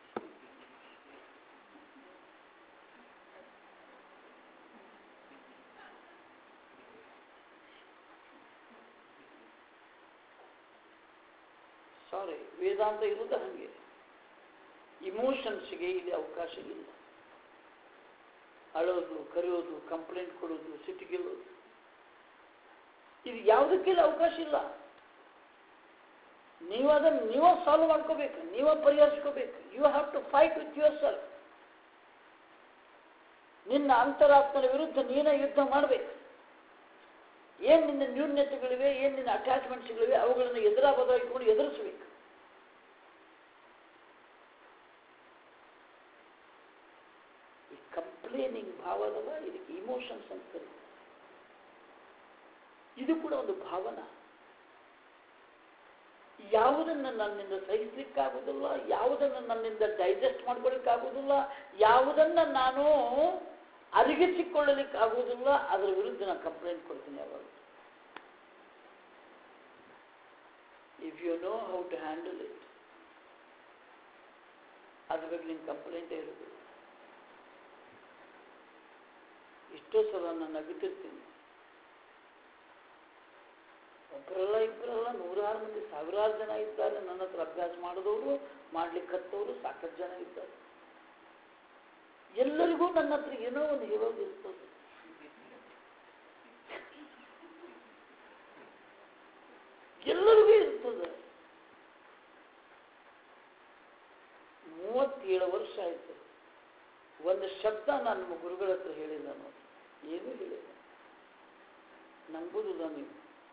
ಸಾರಿ ವೇದಾಂತ ಇರುವುದು ಹಾಗೆ ಇಮೋಷನ್ಸ್ಗೆ ಇಲ್ಲಿ ಅವಕಾಶ ಇಲ್ಲ ಅಳೋದು ಕರೆಯೋದು ಕಂಪ್ಲೇಂಟ್ ಕೊಡೋದು ಸಿಟ್ಟಿಗೆಲ್ಲೋದು ಇದು ಯಾವುದಕ್ಕಿಲ್ಲ ಅವಕಾಶ ಇಲ್ಲ ನೀವು ಅದನ್ನು ನೀವೇ ಸಾಲ್ವ್ ಮಾಡ್ಕೋಬೇಕು ನೀವೇ ಪರಿಹರಿಸ್ಕೋಬೇಕು you have to fight with yourself ನಿನ್ನ ಅಂತರಾತ್ಮನ ವಿರುದ್ಧ ನೀನೇ ಯುದ್ಧ ಮಾಡಬೇಕು ಏನ್ ನಿನ್ನ ನ್ಯೂನ್ಯತೆಗಳಿವೆ ಏನ್ ನಿನ್ನ ಅಟ್ಯಾಚ್ಮೆಂಟ್ಸ್ಗಳಿವೆ ಅವುಗಳನ್ನು ಎದುರಾ ಬದಲಾಯಿಕೊಂಡು ಎದುರಿಸಬೇಕು ಈ ಕಂಪ್ಲೇನಿಂಗ್ ಭಾವದಲ್ಲ ಇದಕ್ಕೆ ಇಮೋಷನ್ಸ್ ಅಂತ ಕರೀತಾರೆ ಇದು ಕೂಡ ಒಂದು ಭಾವನಾ ಯಾವುದನ್ನು ನನ್ನಿಂದ ಸಹಿಸ್ಲಿಕ್ಕಾಗುವುದಿಲ್ಲ ಯಾವುದನ್ನು ನನ್ನಿಂದ ಡೈಜೆಸ್ಟ್ ಮಾಡ್ಕೊಳ್ಳಿಕ್ಕಾಗುವುದಿಲ್ಲ ಯಾವುದನ್ನು ನಾನು ಅರಗಿಸಿಕೊಳ್ಳಲಿಕ್ಕಾಗುವುದಿಲ್ಲ ಅದರ ವಿರುದ್ಧ ನಾನು ಕಂಪ್ಲೇಂಟ್ ಕೊಡ್ತೀನಿ ಯಾವಾಗ if you know how to handle it ಅದ್ರ ಬಗ್ಗೆ ನಿನ್ನ ಕಂಪ್ಲೇಂಟೇ ಇರೋದಿಲ್ಲ ಎಷ್ಟೋ ಸಲ ನಾನು ನಗುತ್ತಿರ್ತೀನಿ ಒಬ್ಬರಲ್ಲ ಇಬ್ಬರಲ್ಲ ನೂರಾರು ಮಂದಿ ಸಾವಿರಾರು ಜನ ಇದ್ದಾರೆ ನನ್ನ ಹತ್ರ ಅಭ್ಯಾಸ ಮಾಡಿದವರು ಮಾಡ್ಲಿಕ್ಕೆ ಹತ್ತವರು ಸಾಕಷ್ಟು ಜನ ಇದ್ದಾರೆ ಎಲ್ಲರಿಗೂ ನನ್ನ ಹತ್ರ ಏನೋ ಒಂದು ಹೇಳೋದು ಇರ್ತದೆ ಎಲ್ಲರಿಗೂ ಇರ್ತದೆ ಮೂವತ್ತೇಳು ವರ್ಷ ಆಯ್ತು ಒಂದು ಶಬ್ದ ನಾನು ನಮ್ಮ ಗುರುಗಳ ಹತ್ರ ಹೇಳಿಲ್ಲ ನೋಡಿ ಏನೂ ಹೇಳಿಲ್ಲ ನಂಬುದಿಲ್ಲ ನೀವು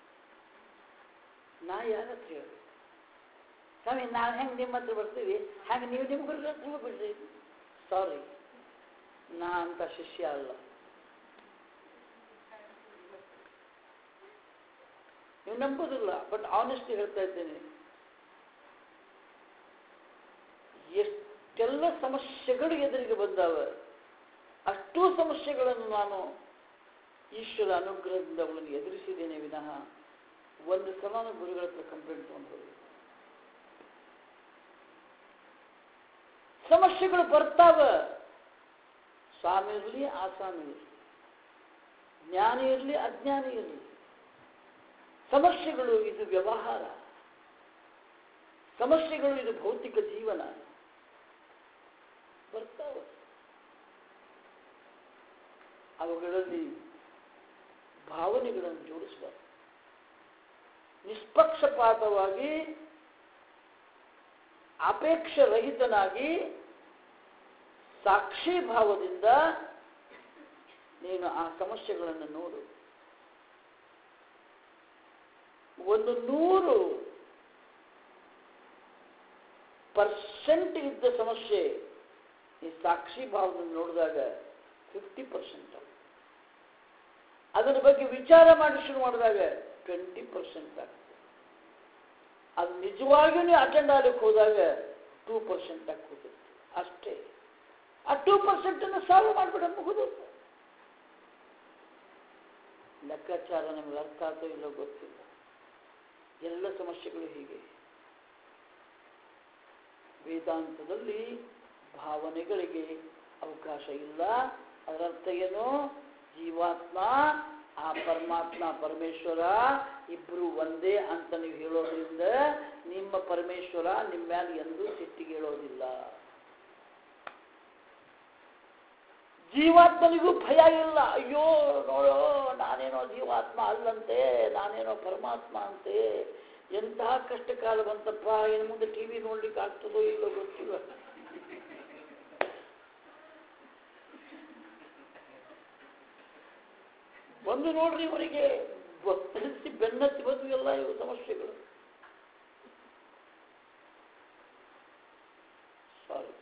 ನಾ ಯಾರ ಹತ್ರ ಹೇಳಿ ಸ್ವಾಮಿ ನಾವು ಹೆಂಗೆ ನಿಮ್ಮ ಹತ್ರ ಬರ್ತೀವಿ ಹಾಗೆ ನೀವು ನಿಮ್ಮ ಗುರುಗಳ ಹತ್ರ ಹೋಗ್ಬಿಡ್ರಿ ಸಾರಿ ನಾ ಅಂತ ಶಿಷ್ಯ ಅಲ್ಲ ನೀವು ನಂಬೋದಿಲ್ಲ ಬಟ್ ಆನೆಸ್ಟ್ ಹೇಳ್ತಾ ಇದ್ದೇನೆ ಎಷ್ಟೆಲ್ಲ ಸಮಸ್ಯೆಗಳು ಎದುರಿಗೆ ಬಂದಾವ ಅಷ್ಟೂ ಸಮಸ್ಯೆಗಳನ್ನು ನಾನು ಈಶ್ವರ ಅನುಗ್ರಹದಿಂದ ಅವಳನ್ನು ಎದುರಿಸಿದ್ದೇನೆ ವಿನಃ ಒಂದು ಸಲ ಗುರುಗಳ ಹತ್ರ ಕಂಪ್ಲೇಂಟ್ ತಗೊಂಡು ಹೋಗಿ ಸಮಸ್ಯೆಗಳು ಬರ್ತಾವ ಸ್ವಾಮಿ ಇರಲಿ ಆಸಾಮಿ ಇರಲಿ ಜ್ಞಾನಿ ಇರಲಿ ಅಜ್ಞಾನಿ ಇರಲಿ ಸಮಸ್ಯೆಗಳು ಇದು ವ್ಯವಹಾರ ಸಮಸ್ಯೆಗಳು ಇದು ಭೌತಿಕ ಜೀವನ ಬರ್ತಾವ ಅವುಗಳಲ್ಲಿ ಭಾವನೆಗಳನ್ನು ಜೋಡಿಸಬಾರ್ದು ನಿಷ್ಪಕ್ಷಪಾತವಾಗಿ ಅಪೇಕ್ಷೆ ರಹಿತನಾಗಿ ಸಾಕ್ಷಿ ಭಾವದಿಂದ ನೀನು ಆ ಸಮಸ್ಯೆಗಳನ್ನು ನೋಡು ಒಂದು ನೂರು ಪರ್ಸೆಂಟ್ ಇದ್ದ ಸಮಸ್ಯೆ ಈ ಸಾಕ್ಷಿ ಭಾವದಿಂದ ನೋಡಿದಾಗ ಫಿಫ್ಟಿ ಪರ್ಸೆಂಟ್ ಅದರ ಬಗ್ಗೆ ವಿಚಾರ ಮಾಡಿ ಶುರು ಮಾಡಿದಾಗ ಟ್ವೆಂಟಿ ಪರ್ಸೆಂಟ್ ಆಗ್ತದೆ ಅದು ನಿಜವಾಗಿಯೂ ನೀವು ಅಟೆಂಡ್ ಆಗಲಿಕ್ಕೆ ಹೋದಾಗ ಟೂ ಪರ್ಸೆಂಟ್ ಆಗಿ ಹೋಗುತ್ತೆ ಅಷ್ಟೇ ಆ ಟೂ ಪರ್ಸೆಂಟನ್ನು ಸಾಲ್ವ್ ಮಾಡಿಬಿಡ ಮುಗಿದು ಲೆಕ್ಕಾಚಾರ ನಮಗೆ ಅರ್ಥ ಆತೋ ಇಲ್ಲೋ ಗೊತ್ತಿಲ್ಲ ಎಲ್ಲ ಸಮಸ್ಯೆಗಳು ಹೀಗೆ ವೇದಾಂತದಲ್ಲಿ ಭಾವನೆಗಳಿಗೆ ಅವಕಾಶ ಇಲ್ಲ ಅದರರ್ಥ ಏನು ಜೀವಾತ್ಮ ಆ ಪರಮಾತ್ಮ ಪರಮೇಶ್ವರ ಇಬ್ರು ಒಂದೇ ಅಂತ ನೀವು ಹೇಳೋದ್ರಿಂದ ನಿಮ್ಮ ಪರಮೇಶ್ವರ ನಿಮ್ಮ ಮ್ಯಾಲೆ ಎಂದೂ ಸಿಟ್ಟಿಗೆ ಹೇಳೋದಿಲ್ಲ ಜೀವಾತ್ಮನಿಗೂ ಭಯ ಇಲ್ಲ ಅಯ್ಯೋ ನೋಡೋ ನಾನೇನೋ ಜೀವಾತ್ಮ ಅಲ್ಲಂತೆ ನಾನೇನೋ ಪರಮಾತ್ಮ ಅಂತೆ ಎಂತಹ ಕಷ್ಟ ಕಾಲ ಬಂತಪ್ಪ ಇನ್ನು ಮುಂದೆ ಟಿ ವಿ ನೋಡ್ಲಿಕ್ಕೆ ಆಗ್ತದೋ ಇಲ್ಲೋ ಗೊತ್ತಿಲ್ಲ ಬಂದು ನೋಡ್ರಿ ಇವರಿಗೆ ಒತ್ತರಿಸಿ ಬೆನ್ನತ್ತಿ ಬಂದು ಎಲ್ಲ ಇವು ಸಮಸ್ಯೆಗಳು ಸಾರಿ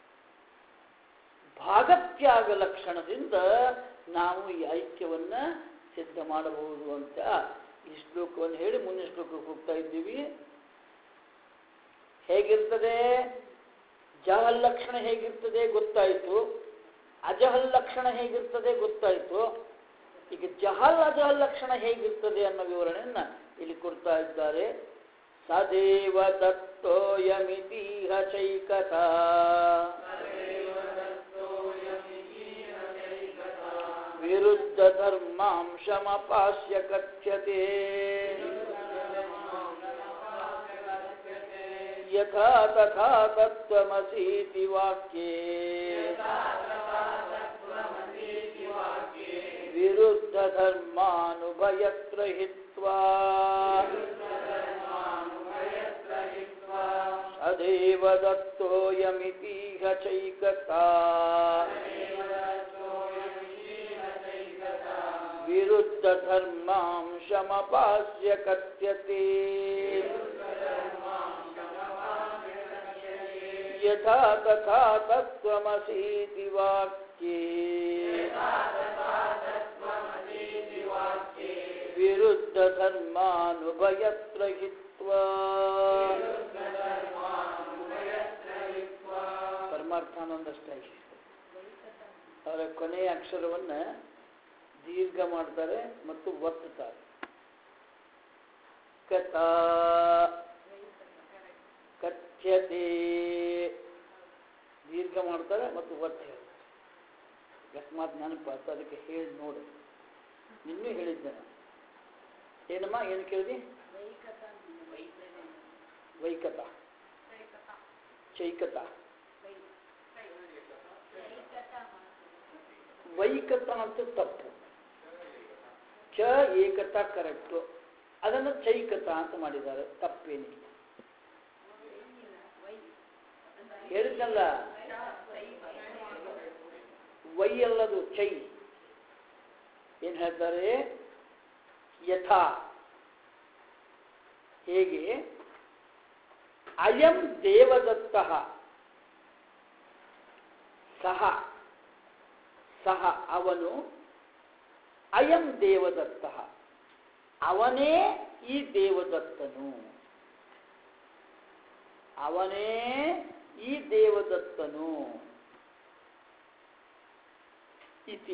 ಭಾಗತ್ಯಾಗ ಲಕ್ಷಣದಿಂದ ನಾವು ಈ ಐಕ್ಯವನ್ನ ಸಿದ್ಧ ಮಾಡಬಹುದು ಅಂತ ಈ ಶ್ಲೋಕವನ್ನು ಹೇಳಿ ಮುಂದಿನ ಶ್ಲೋಕಕ್ಕೆ ಹೋಗ್ತಾ ಇದ್ದೀವಿ ಹೇಗಿರ್ತದೆ ಜಹಲ್ ಲಕ್ಷಣ ಹೇಗಿರ್ತದೆ ಗೊತ್ತಾಯಿತು ಅಜಹಲ್ ಲಕ್ಷಣ ಹೇಗಿರ್ತದೆ ಗೊತ್ತಾಯಿತು ಈಗ ಜಹಲ್ ಅಜಹಲ್ ಲಕ್ಷಣ ಹೇಗಿರ್ತದೆ ಅನ್ನೋ ವಿವರಣೆಯನ್ನ ಇಲ್ಲಿ ಕೊಡ್ತಾ ಇದ್ದಾರೆ ಸದೇವ ದತ್ತೋಯಮಿತಿಹ ಚೈಕಥಾ ವಿರುದ್ಧ ಧರ್ಮಾಂಶಮಪಾಸ್ಯ ಕಥ್ಯತೆ ಯಥಾ ತಥಾ ತತ್ವಮಸೀತಿ ವಾಕ್ಯೇ ವಿರುದ್ಧ ಧರ್ಮಾನುಭಯತ್ರ ಹಿತ್ವಾ ಸದೇವ ದತ್ತೋಯಮಿತಿಹ ಚೈಕತಾ ವಿರುದ್ಧ ಧರ್ಮಾಂಶಮಪಾಸ್ಯ ಕಥ್ಯತೆ ಯಥಾ ತಥಾ ತತ್ವಮಸೀತಿ ವಾಕ್ಯೇ ವಿರುದ್ಧ ಧರ್ಮಾನುಭಯತ್ರ ಹಿತ್ವಾ ಪರಮಾರ್ಥಾನೊಂದಷ್ಟಾಗಿ ಅವರ ಕೊನೆಯ ಅಕ್ಷರವನ್ನ ದೀರ್ಘ ಮಾಡ್ತಾರೆ ಮತ್ತು ಒತ್ತುತ್ತಾರೆ ಕಥಾ ಕಥ್ಯತೆ ದೀರ್ಘ ಮಾಡ್ತಾರೆ ಮತ್ತು ಒತ್ತು ಹೇಳ್ತಾರೆ ಅಕಸ್ಮಾತ್ ನೆನಪಾತು ಅದಕ್ಕೆ ಹೇಳಿ ನೋಡು ನಿನ್ನೂ ಹೇಳಿದ್ದೆ ನಾನು ಏನಮ್ಮ ಏನು ಕೇಳಿದಿ ವೈಕತ ಚೈಕತ ವೈಕತ ಅಂತ ತಪ್ಪು ಚ ಏಕತ ಕರೆಕ್ಟು ಅದನ್ನು ಚೈಕತ ಅಂತ ಮಾಡಿದ್ದಾರೆ ತಪ್ಪೇನಿಲ್ಲ ಹೇಳಿದ್ನಲ್ಲ ವೈ ಅಲ್ಲದು ಚೈ ಏನ್ ಹೇಳ್ತಾರೆ ಯಥಾ ಹೇಗೆ ಅಯಂ ದೇವದತ್ತ ಸಹ ಸಹ ಅವನು ಅಯಂ ದೇವದತ್ತ ಅವನೇ ಈ ದೇವದತ್ತನು ಅವನೇ ಈ ದೇವದತ್ತನು ಇತಿ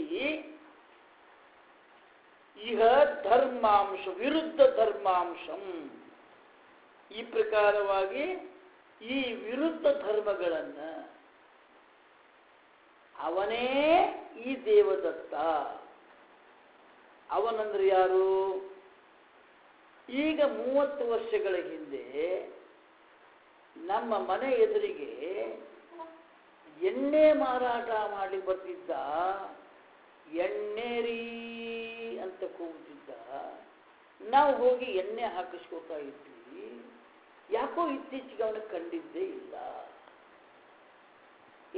ಇಹ ಧರ್ಮಾಂಶ ವಿರುದ್ಧ ಧರ್ಮಾಂಶಂ ಈ ಪ್ರಕಾರವಾಗಿ ಈ ವಿರುದ್ಧ ಧರ್ಮಗಳನ್ನ ಅವನೇ ಈ ದೇವದತ್ತ ಅವನಂದ್ರೆ ಯಾರು ಈಗ ಮೂವತ್ತು ವರ್ಷಗಳ ಹಿಂದೆ ನಮ್ಮ ಮನೆ ಎದುರಿಗೆ ಎಣ್ಣೆ ಮಾರಾಟ ಮಾಡಿ ಬರ್ತಿದ್ದ ಎಣ್ಣೆ ರೀ ಅಂತ ಕೂಗುತ್ತಿದ್ದ ನಾವು ಹೋಗಿ ಎಣ್ಣೆ ಹಾಕಿಸ್ಕೊತಾ ಇದ್ವಿ ಯಾಕೋ ಇತ್ತೀಚೆಗೆ ಅವನು ಕಂಡಿದ್ದೇ ಇಲ್ಲ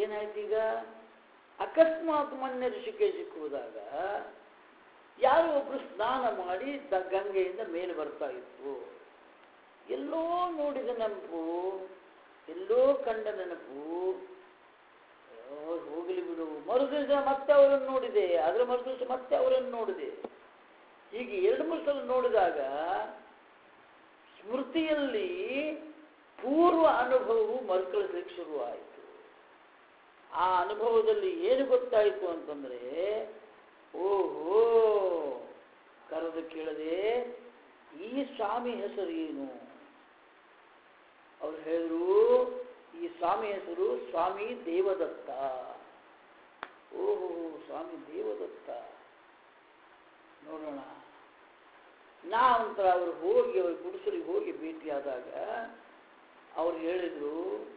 ಏನಾಯ್ತು ಈಗ ಅಕಸ್ಮಾತ್ ಮೊನ್ನೆ ಋಷಿಕೇಶಕ್ಕೆ ಹೋದಾಗ ಯಾರೋ ಒಬ್ರು ಸ್ನಾನ ಮಾಡಿ ದ ಗಂಗೆಯಿಂದ ಮೇಲೆ ಬರ್ತಾ ಇತ್ತು ಎಲ್ಲೋ ನೋಡಿದ ನೆನಪು ಎಲ್ಲೋ ಕಂಡ ನೆನಪು ಅಯ್ಯೋ, ಹೋಗ್ಲಿ ಬಿಡು ಮರುದಿವಸ ಮತ್ತೆ ಅವರನ್ನು ನೋಡಿದೆ ಅದರ ಮರುದಿವಸ ಮತ್ತೆ ಅವರನ್ನು ನೋಡಿದೆ ಹೀಗೆ ಎರಡು ಮೂರು ಸಲ ನೋಡಿದಾಗ ಸ್ಮೃತಿಯಲ್ಲಿ ಪೂರ್ವ ಅನುಭವವು ಮರುಕಳಿಸ್ಲಿಕ್ಕೆ ಶುರುವಾಯಿತು ಆ ಅನುಭವದಲ್ಲಿ ಏನು ಗೊತ್ತಾಯಿತು ಅಂತಂದ್ರೆ ಓಹೋ ಕರೆದು ಕೇಳದೆ ಈ ಸ್ವಾಮಿ ಹೆಸರು ಏನು ಅವ್ರು ಹೇಳಿದ್ರು ಈ ಸ್ವಾಮಿ ಹೆಸರು ಸ್ವಾಮಿ ದೇವದತ್ತ ಓಹೋ ಸ್ವಾಮಿ ದೇವದತ್ತ ನೋಡೋಣ ನಾವಂತರ ಅವ್ರು ಹೋಗಿ ಅವ್ರ ಗುಡಿಸಲಿಗೆ ಹೋಗಿ ಭೇಟಿಯಾದಾಗ ಅವ್ರು ಹೇಳಿದ್ರು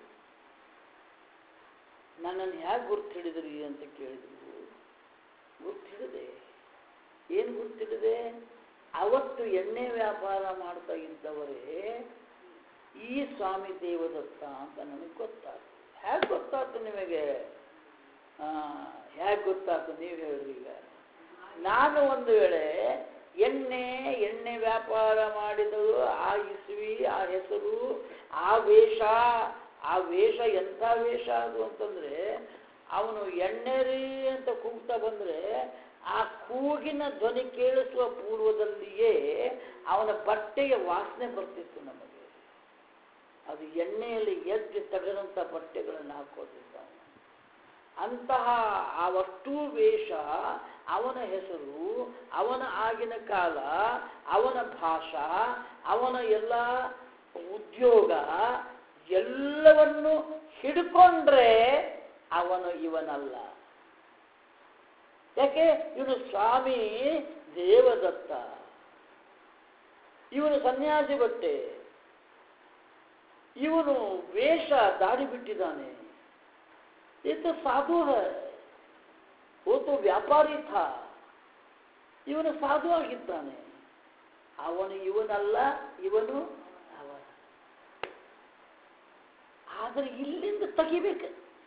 ನನ್ನನ್ನು ಹೇಗೆ ಗುರ್ತು ಹಿಡಿದ್ರಿ ಅಂತ ಕೇಳಿದ್ರು ಗುರ್ತು ಹಿಡಿದೆ ಏನು ಗುರ್ತು ಹಿಡಿದೆ ಅವತ್ತು ಎಣ್ಣೆ ವ್ಯಾಪಾರ ಮಾಡ್ತಾ ಇದ್ದವರೇ ಈ ಸ್ವಾಮಿ ದೇವದತ್ತ ಅಂತ ನನಗೆ ಗೊತ್ತಾಯ್ತು ಹೇಗೆ ಗೊತ್ತಾಯ್ತು ನಿಮಗೆ ಹೇಗೆ ಗೊತ್ತಾಯ್ತು ನೀವು ಹೇಳ್ರಿ ಈಗ ನಾನು ಒಂದು ವೇಳೆ ಎಣ್ಣೆ ಎಣ್ಣೆ ವ್ಯಾಪಾರ ಮಾಡಿದಳು ಆ ಇಸ್ವಿ ಆ ಹೆಸರು ಆ ವೇಷ ಆ ವೇಷ ಎಂಥ ವೇಷ ಅದು ಅಂತಂದ್ರೆ ಅವನು ಎಣ್ಣೆ ರೀ ಅಂತ ಕೂಗ್ತಾ ಬಂದ್ರೆ ಆ ಕೂಗಿನ ಧ್ವನಿ ಕೇಳಿಸುವ ಪೂರ್ವದಲ್ಲಿಯೇ ಅವನ ಬಟ್ಟೆಯ ವಾಸನೆ ಬರ್ತಿತ್ತು ನಮಗೆ ಅದು ಎಣ್ಣೆಯಲ್ಲಿ ಎದ್ದು ತೆಗೆದಂಥ ಬಟ್ಟೆಗಳನ್ನು ಹಾಕೋತಿದ್ದ ಅವನು. ಅಂತಹ ಆ ವಸ್ತು ವೇಷ ಅವನ ಹೆಸರು ಅವನ ಆಗಿನ ಕಾಲ ಅವನ ಭಾಷಾ ಅವನ ಎಲ್ಲ ಉದ್ಯೋಗ ಎಲ್ಲವನ್ನು ಹಿಡ್ಕೊಂಡ್ರೆ ಅವನು ಇವನಲ್ಲ ಯಾಕೆ ಇವನು ಸ್ವಾಮಿ ದೇವದತ್ತ ಇವನು ಸನ್ಯಾಸಿ ಬಟ್ಟೆ ಇವನು ವೇಷ ದಾಡಿ ಬಿಟ್ಟಿದ್ದಾನೆ ये तो साधु है वो तो ವ್ಯಾಪಾರಿ था ಇವನು ಸಾಧು ಆಗಿದ್ದಾನೆ ಅವನು ಇವನಲ್ಲ ಇವನು ಅವನ ಆದರೆ ಇಲ್ಲಿಂದ ತೆಗಿಬೇಕು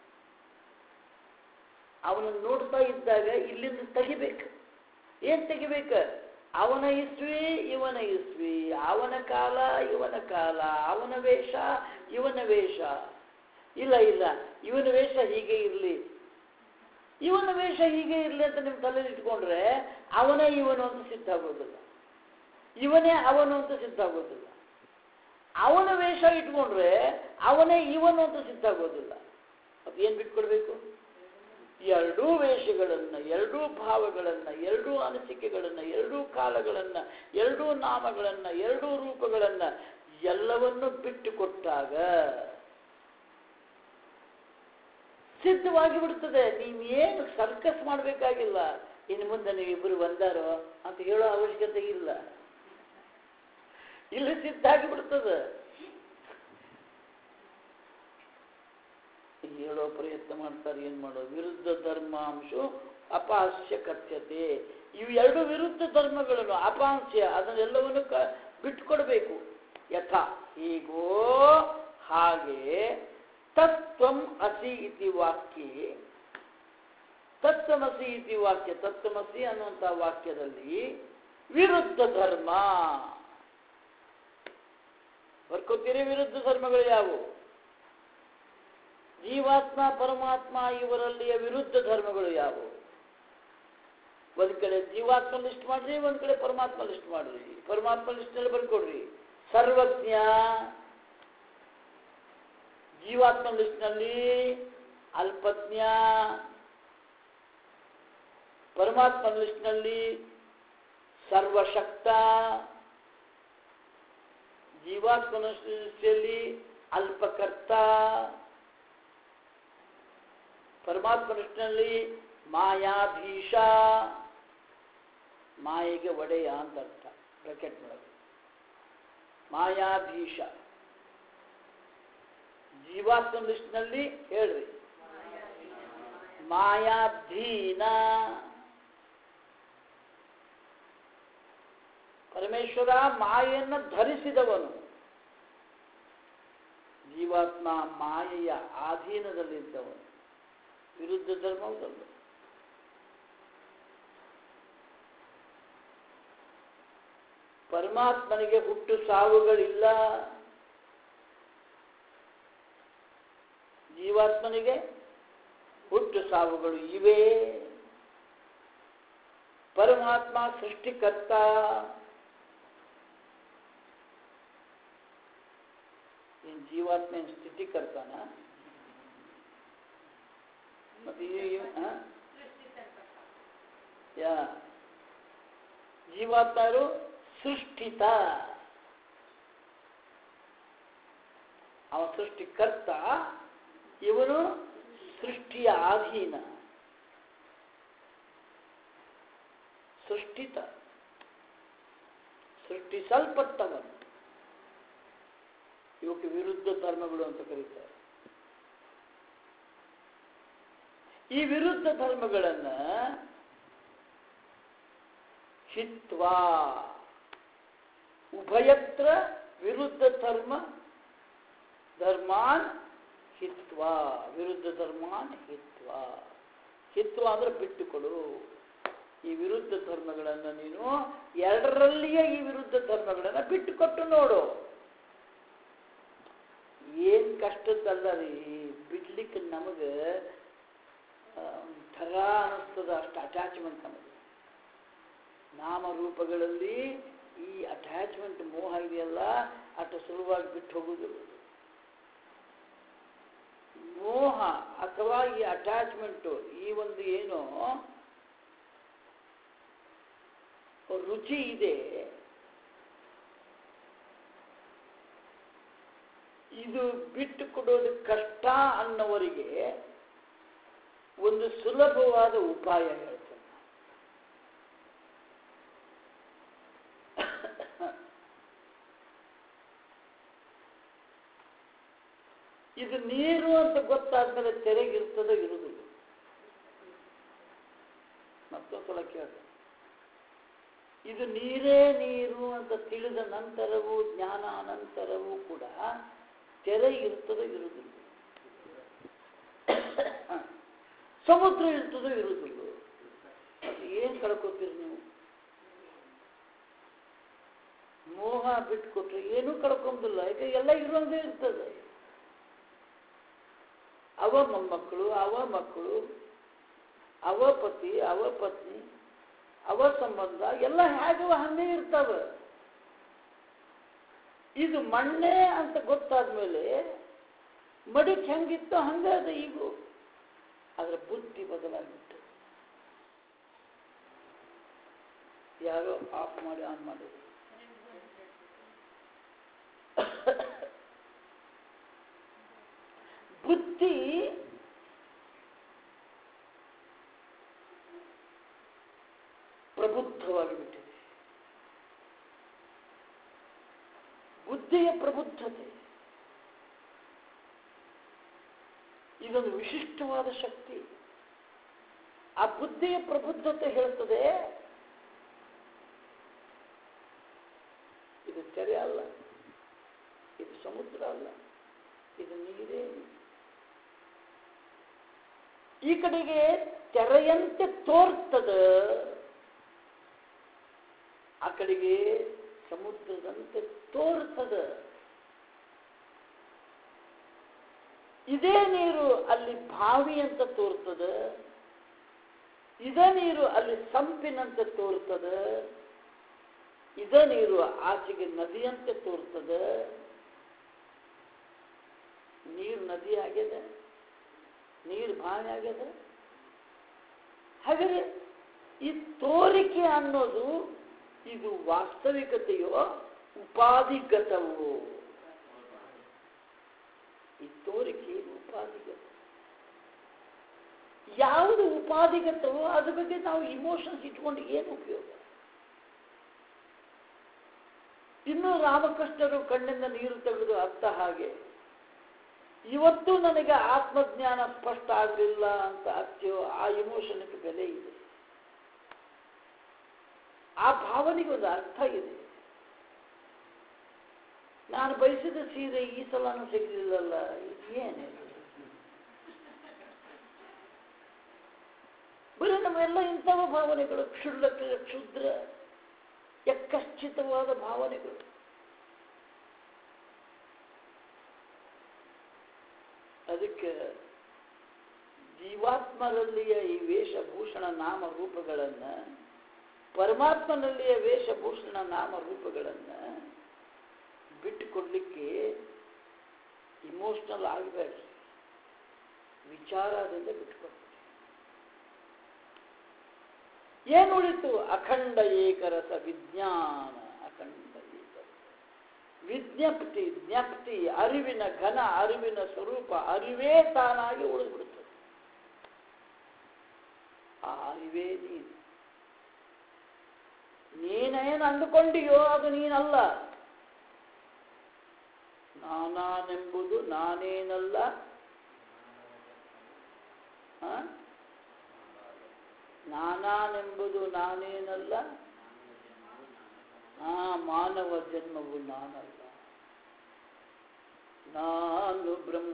ಅವನನ್ನು ನೋಡ್ತಾ ಇದ್ದಾಗ ಇಲ್ಲಿಂದ ತೆಗಿಬೇಕು ಏನ್ ತೆಗಿಬೇಕು ಅವನ ಇಸ್ವಿ ಇವನ ಇಸ್ವಿ ಅವನ ಕಾಲ ಇವನ ಕಾಲ ಅವನ ವೇಷ ಇವನ ವೇಷ ಇಲ್ಲ ಇಲ್ಲ ಇವನ ವೇಷ ಹೀಗೆ ಇರಲಿ ಇವನ ವೇಷ ಹೀಗೆ ಇರಲಿ ಅಂತ ನಿಮ್ಮ ತಲೆಯಲ್ಲಿ ಇಟ್ಕೊಂಡ್ರೆ ಅವನೇ ಇವನು ಅಂತ ಸಿದ್ಧ ಆಗೋದಿಲ್ಲ ಇವನೇ ಅವನು ಅಂತ ಸಿದ್ಧ ಆಗೋದಿಲ್ಲ ಅವನ ವೇಷ ಇಟ್ಕೊಂಡ್ರೆ ಅವನೇ ಇವನು ಅಂತ ಸಿದ್ಧ ಆಗೋದಿಲ್ಲ ಅದು ಏನು ಬಿಟ್ಕೊಡ್ಬೇಕು ಎರಡೂ ವೇಷಗಳನ್ನು ಎರಡೂ ಭಾವಗಳನ್ನು ಎರಡೂ ಅನಿಸಿಕೆಗಳನ್ನು ಎರಡೂ ಕಾಲಗಳನ್ನು ಎರಡೂ ನಾಮಗಳನ್ನು ಎರಡೂ ರೂಪಗಳನ್ನು ಎಲ್ಲವನ್ನು ಬಿಟ್ಟು ಕೊಟ್ಟಾಗ ಸಿದ್ಧವಾಗಿ ಬಿಡ್ತದೆ ನೀವೇನು ಸರ್ಕಸ್ ಮಾಡಬೇಕಾಗಿಲ್ಲ ಇನ್ನು ಮುಂದೆ ನೀವಿಬ್ಬರು ಬಂದಾರೋ ಅಂತ ಹೇಳೋ ಅವಶ್ಯಕತೆ ಇಲ್ಲ ಇಲ್ಲಿ ಸಿದ್ಧ ಆಗಿ ಬಿಡ್ತದೆ ಹೇಳೋ ಪ್ರಯತ್ನ ಮಾಡ್ತಾರೆ ಏನ್ ಮಾಡೋ ವಿರುದ್ಧ ಧರ್ಮಾಂಶು ಅಪಾಸ್ಯ ಕಥ್ಯತೆ ಇವು ಎರಡು ವಿರುದ್ಧ ಧರ್ಮಗಳನ್ನು ಅಪಾಂಸ್ಯ ಅದನ್ನೆಲ್ಲವನ್ನು ಕ ಬಿಟ್ಕೊಡ್ಬೇಕು ಯಥಾ ಹೀಗೋ ಹಾಗೆ ತತ್ವಂ ಅಸಿ ಇತಿ ವಾಕ್ಯೆ ತತ್ವಮಸಿ ಇತಿ ವಾಕ್ಯ ತತ್ವಮಸಿ ಅನ್ನುವಂಥ ವಾಕ್ಯದಲ್ಲಿ ವಿರುದ್ಧ ಧರ್ಮ ಬರ್ಕೋತೀರಿ ವಿರುದ್ಧ ಧರ್ಮಗಳು ಯಾವುವು ಜೀವಾತ್ಮ ಪರಮಾತ್ಮ ಇವರಲ್ಲಿಯ ವಿರುದ್ಧ ಧರ್ಮಗಳು ಯಾವುವು ಒಂದ್ ಕಡೆ ಜೀವಾತ್ಮ ಲಿಸ್ಟ್ ಮಾಡ್ರಿ ಒಂದ್ ಕಡೆ ಪರಮಾತ್ಮ ಲಿಸ್ಟ್ ಮಾಡ್ರಿ ಪರಮಾತ್ಮ ಲಿಸ್ಟ್ನಲ್ಲಿ ಬರ್ಕೊಡ್ರಿ ಸರ್ವಜ್ಞ ಜೀವಾತ್ಮ ಲಿಸ್ಟ್ನಲ್ಲಿ ಅಲ್ಪಜ್ಞ ಪರಮಾತ್ಮ ಲಿಸ್ಟ್ನಲ್ಲಿ ಸರ್ವಶಕ್ತ ಜೀವಾತ್ಮ ಲಿಸ್ಟಲ್ಲಿ ಅಲ್ಪಕರ್ತ ಪರಮಾತ್ಮ ಲಿಸ್ಟ್ನಲ್ಲಿ ಮಾಯಾಧೀಶ ಮಾಯೆಗೆ ಒಡೆಯ ಅಂತ ಅರ್ಥ ಬ್ರಾಕೆಟ್ ಒಳಗೆ ಮಾಯಾಧೀಶ ಜೀವಾತ್ಮ ಲಿಸ್ಟ್ನಲ್ಲಿ ಹೇಳ್ರಿ ಮಾಯಾಧೀನ ಪರಮೇಶ್ವರ ಮಾಯೆಯನ್ನು ಧರಿಸಿದವನು ಜೀವಾತ್ಮ ಮಾಯೆಯ ಅಧೀನದಲ್ಲಿದ್ದವನು ವಿರುದ್ಧ ಧರ್ಮವಲ್ಲ ಪರಮಾತ್ಮನಿಗೆ ಹುಟ್ಟು ಸಾವುಗಳಿಲ್ಲ ಜೀವಾತ್ಮನಿಗೆ ಹುಟ್ಟು ಸಾವುಗಳು ಇವೆ ಪರಮಾತ್ಮ ಸೃಷ್ಟಿಕರ್ತ ಏನ್ ಜೀವಾತ್ಮ ಏನ್ ಸ್ಥಿತಿಕರ್ತಾನ ಮತ್ತೆ ಈ- ಈ- ಆ? ಯಾ ಜೀವಾತ್ಮ ಯಾರು ಸೃಷ್ಟಿತ ಅವ ಸೃಷ್ಟಿಕರ್ತ ಇವನು ಸೃಷ್ಟಿಯ ಅಧೀನ ಸೃಷ್ಟಿತ ಸೃಷ್ಟಿಸಲ್ಪಟ್ಟವನು ಇವಕ್ಕೆ ವಿರುದ್ಧ ಧರ್ಮಗಳು ಅಂತ ಕರೀತಾರೆ ಈ ವಿರುದ್ಧ ಧರ್ಮಗಳನ್ನ ಹಿತ್ವಾ ಉಭಯತ್ರ ವಿರುದ್ಧ ಧರ್ಮ ಧರ್ಮಾನ್ ಹಿತ್ವಾ ವಿರುದ್ಧ ಧರ್ಮಾನ್ ಹಿತ್ವಾ ಹಿತ್ವಾ ಅಂದ್ರೆ ಬಿಟ್ಟುಕೊಡು ಈ ವಿರುದ್ಧ ಧರ್ಮಗಳನ್ನು ನೀನು ಎರಡರಲ್ಲಿಯೇ ಈ ವಿರುದ್ಧ ಧರ್ಮಗಳನ್ನು ಬಿಟ್ಟುಕೊಟ್ಟು ನೋಡು ಏನ್ ಕಷ್ಟದ್ದಲ್ಲ ರೀ ಬಿಡ್ಲಿಕ್ಕೆ ನಮಗೆ ಥರ ಅನ್ನಿಸ್ತದ ಅಷ್ಟು ಅಟ್ಯಾಚ್ಮೆಂಟ್ ನಮಗೆ ನಾಮರೂಪಗಳಲ್ಲಿ ಈ ಅಟ್ಯಾಚ್ಮೆಂಟ್ ಮೋಹ ಇದೆಯಲ್ಲ ಅಷ್ಟು ಸುಲಭವಾಗಿ ಬಿಟ್ಟು ಹೋಗುವುದಿಲ್ಲ ಅದು. ಮೋಹ ಅಥವಾ ಈ ಅಟ್ಯಾಚ್ಮೆಂಟು ಈ ಒಂದು ಏನು ರುಚಿ ಇದೆ ಇದು ಬಿಟ್ಟು ಕೊಡೋದು ಕಷ್ಟ ಅನ್ನೋವರಿಗೆ ಒಂದು ಸುಲಭವಾದ ಉಪಾಯ ಹೇಳ್ತೇನೆ ಇದು ನೀರು ಅಂತ ಗೊತ್ತಾದ್ಮೇಲೆ ತೆರೆಗಿರ್ತದೆ ಇರುವುದಿಲ್ಲ ಮತ್ತೊಂದ್ಸಲ ಕೇಳ್ತೇನೆ ಇದು ನೀರೇ ನೀರು ಅಂತ ತಿಳಿದ ನಂತರವೂ ಜ್ಞಾನ ಅನಂತರವೂ ಕೂಡ ತೆರೆ ಇರ್ತದೆ ಇರುವುದಿಲ್ಲ ಸಮುದ್ರ ಇರ್ತದೆ ಇರುವುದಿಲ್ಲ ಮತ್ತೆ ಏನ್ ಕಳ್ಕೊತೀರಿ ನೀವು ಮೋಹ ಬಿಟ್ಕೊಟ್ರೆ ಏನೂ ಕಳ್ಕೊಂಬಿಲ್ಲ ಯಾಕೆ ಎಲ್ಲ ಇರೋಂಗೆ ಇರ್ತದೆ ಅವ ಮೊಮ್ಮಕ್ಕಳು ಅವ ಮಕ್ಕಳು ಅವ ಪತಿ ಅವ ಪತ್ನಿ ಅವ ಸಂಬಂಧ ಎಲ್ಲ ಹೇಗವ ಹಂಗೆ ಇರ್ತಾವ ಇದು ಮಣ್ಣೆ ಅಂತ ಗೊತ್ತಾದ್ಮೇಲೆ ಮಡಿಕ್ ಹೆಂಗಿತ್ತು ಹಂಗ ಅದ ಈಗೂ ಅದರ ಬುದ್ಧಿ ಬದಲಾಗಿತ್ತು ಯಾರೋ ಆಫ್ ಮಾಡಿ ಆನ್ ಮಾಡಿದ್ರು ಬುದ್ಧಿ ಪ್ರಬುದ್ಧವಾಗಿ ಬಿಟ್ಟಿದೆ ಬುದ್ಧಿಯ ಪ್ರಬುದ್ಧತೆ ಇದೊಂದು ವಿಶಿಷ್ಟವಾದ ಶಕ್ತಿ ಆ ಬುದ್ಧಿಯ ಪ್ರಬುದ್ಧತೆ ಹೇಳ್ತದೆ ಇದು ತೆರೆ ಅಲ್ಲ ಇದು ಸಮುದ್ರ ಅಲ್ಲ ಇದು ನೀರೇ ಈ ಕಡೆಗೆ ತೆರೆಯಂತೆ ತೋರ್ತದ ಆ ಕಡೆಗೆ ಸಮುದ್ರದಂತೆ ತೋರ್ತದ ಇದೇ ನೀರು ಅಲ್ಲಿ ಬಾವಿ ಅಂತ ತೋರ್ತದ ಇದೇ ನೀರು ಅಲ್ಲಿ ಸಂಪಿನಂತೆ ತೋರ್ತದ ಇದೇ ನೀರು ಆಚೆಗೆ ನದಿಯಂತೆ ತೋರ್ತದ ನೀರು ನದಿ ಆಗ್ಯದ ನೀರು ಬಾವಿ ಆಗ್ಯದ ಹಾಗಾದ್ರೆ ಈ ತೋರಿಕೆ ಅನ್ನೋದು ಇದು ವಾಸ್ತವಿಕತೆಯೋ ಉಪಾಧಿಗತವೋ ಈ ತೋರಿಕೆ ಉಪಾಧಿಗತ ಯಾವುದು ಉಪಾಧಿಗತವೋ ಅದ್ರ ಬಗ್ಗೆ ನಾವು ಇಮೋಷನ್ಸ್ ಇಟ್ಕೊಂಡು ಏನು ಉಪಯೋಗ ಇನ್ನು ರಾಮಕೃಷ್ಣರು ಕಣ್ಣಿಂದ ನೀರು ತೆಗೆದು ಅರ್ಥ ಹಾಗೆ ಇವತ್ತು ನನಗೆ ಆತ್ಮಜ್ಞಾನ ಸ್ಪಷ್ಟ ಆಗಲಿಲ್ಲ ಅಂತ ಅತ್ಯೋ ಆ ಇಮೋಷನ್ಗೆ ಬೆಲೆ ಇದೆ ಆ ಭಾವನೆಗೆ ಒಂದು ಅರ್ಥ ಇದೆ ನಾನು ಬಯಸಿದ ಸೀರೆ ಈ ಸಲನೂ ಸಿಗಲಿಲ್ಲಲ್ಲ ಇದು ಏನಿದೆ ನಮ್ಮೆಲ್ಲ ಇಂಥವ ಭಾವನೆಗಳು ಕ್ಷುಲ್ಲಕ ಕ್ಷುದ್ರ ಯಕ್ಕಶ್ಚಿತವಾದ ಭಾವನೆಗಳು ಅದಕ್ಕೆ ಜೀವಾತ್ಮರಲ್ಲಿಯ ಈ ವೇಷಭೂಷಣ ನಾಮ ರೂಪಗಳನ್ನು ಪರಮಾತ್ಮನಲ್ಲಿಯ ವೇಷಭೂಷಣ ನಾಮ ರೂಪಗಳನ್ನು ಬಿಟ್ಟುಕೊಡ್ಲಿಕ್ಕೆ ಇಮೋಷನಲ್ ಆಗಬೇಡ್ರಿ ವಿಚಾರದಿಂದ ಬಿಟ್ಟುಕೊಡ್ತೀವಿ ಏನು ಉಳಿತು ಅಖಂಡ ಏಕರಸ ವಿಜ್ಞಾನ ಅಖಂಡ ಏಕರಸ ವಿಜ್ಞಪ್ತಿ ಜ್ಞಪ್ತಿ ಅರಿವಿನ ಘನ ಅರಿವಿನ ಸ್ವರೂಪ ಅರಿವೇ ತಾನಾಗಿ ಉಳಿದ್ಬಿಡುತ್ತದೆ ಆ ಅರಿವೇ ನೀನು ನೀನೇನು ಅಂದುಕೊಂಡಿಯೋ ಅದು ನೀನಲ್ಲ ನಾನಾನೆಂಬುದು ನಾನೇನಲ್ಲ ಆ? ನಾನಾನೆಂಬುದು ನಾನೇನಲ್ಲ ಆ ಮಾನವ ಜನ್ಮವು ನಾನಲ್ಲ ನಾನು ಬ್ರಹ್ಮ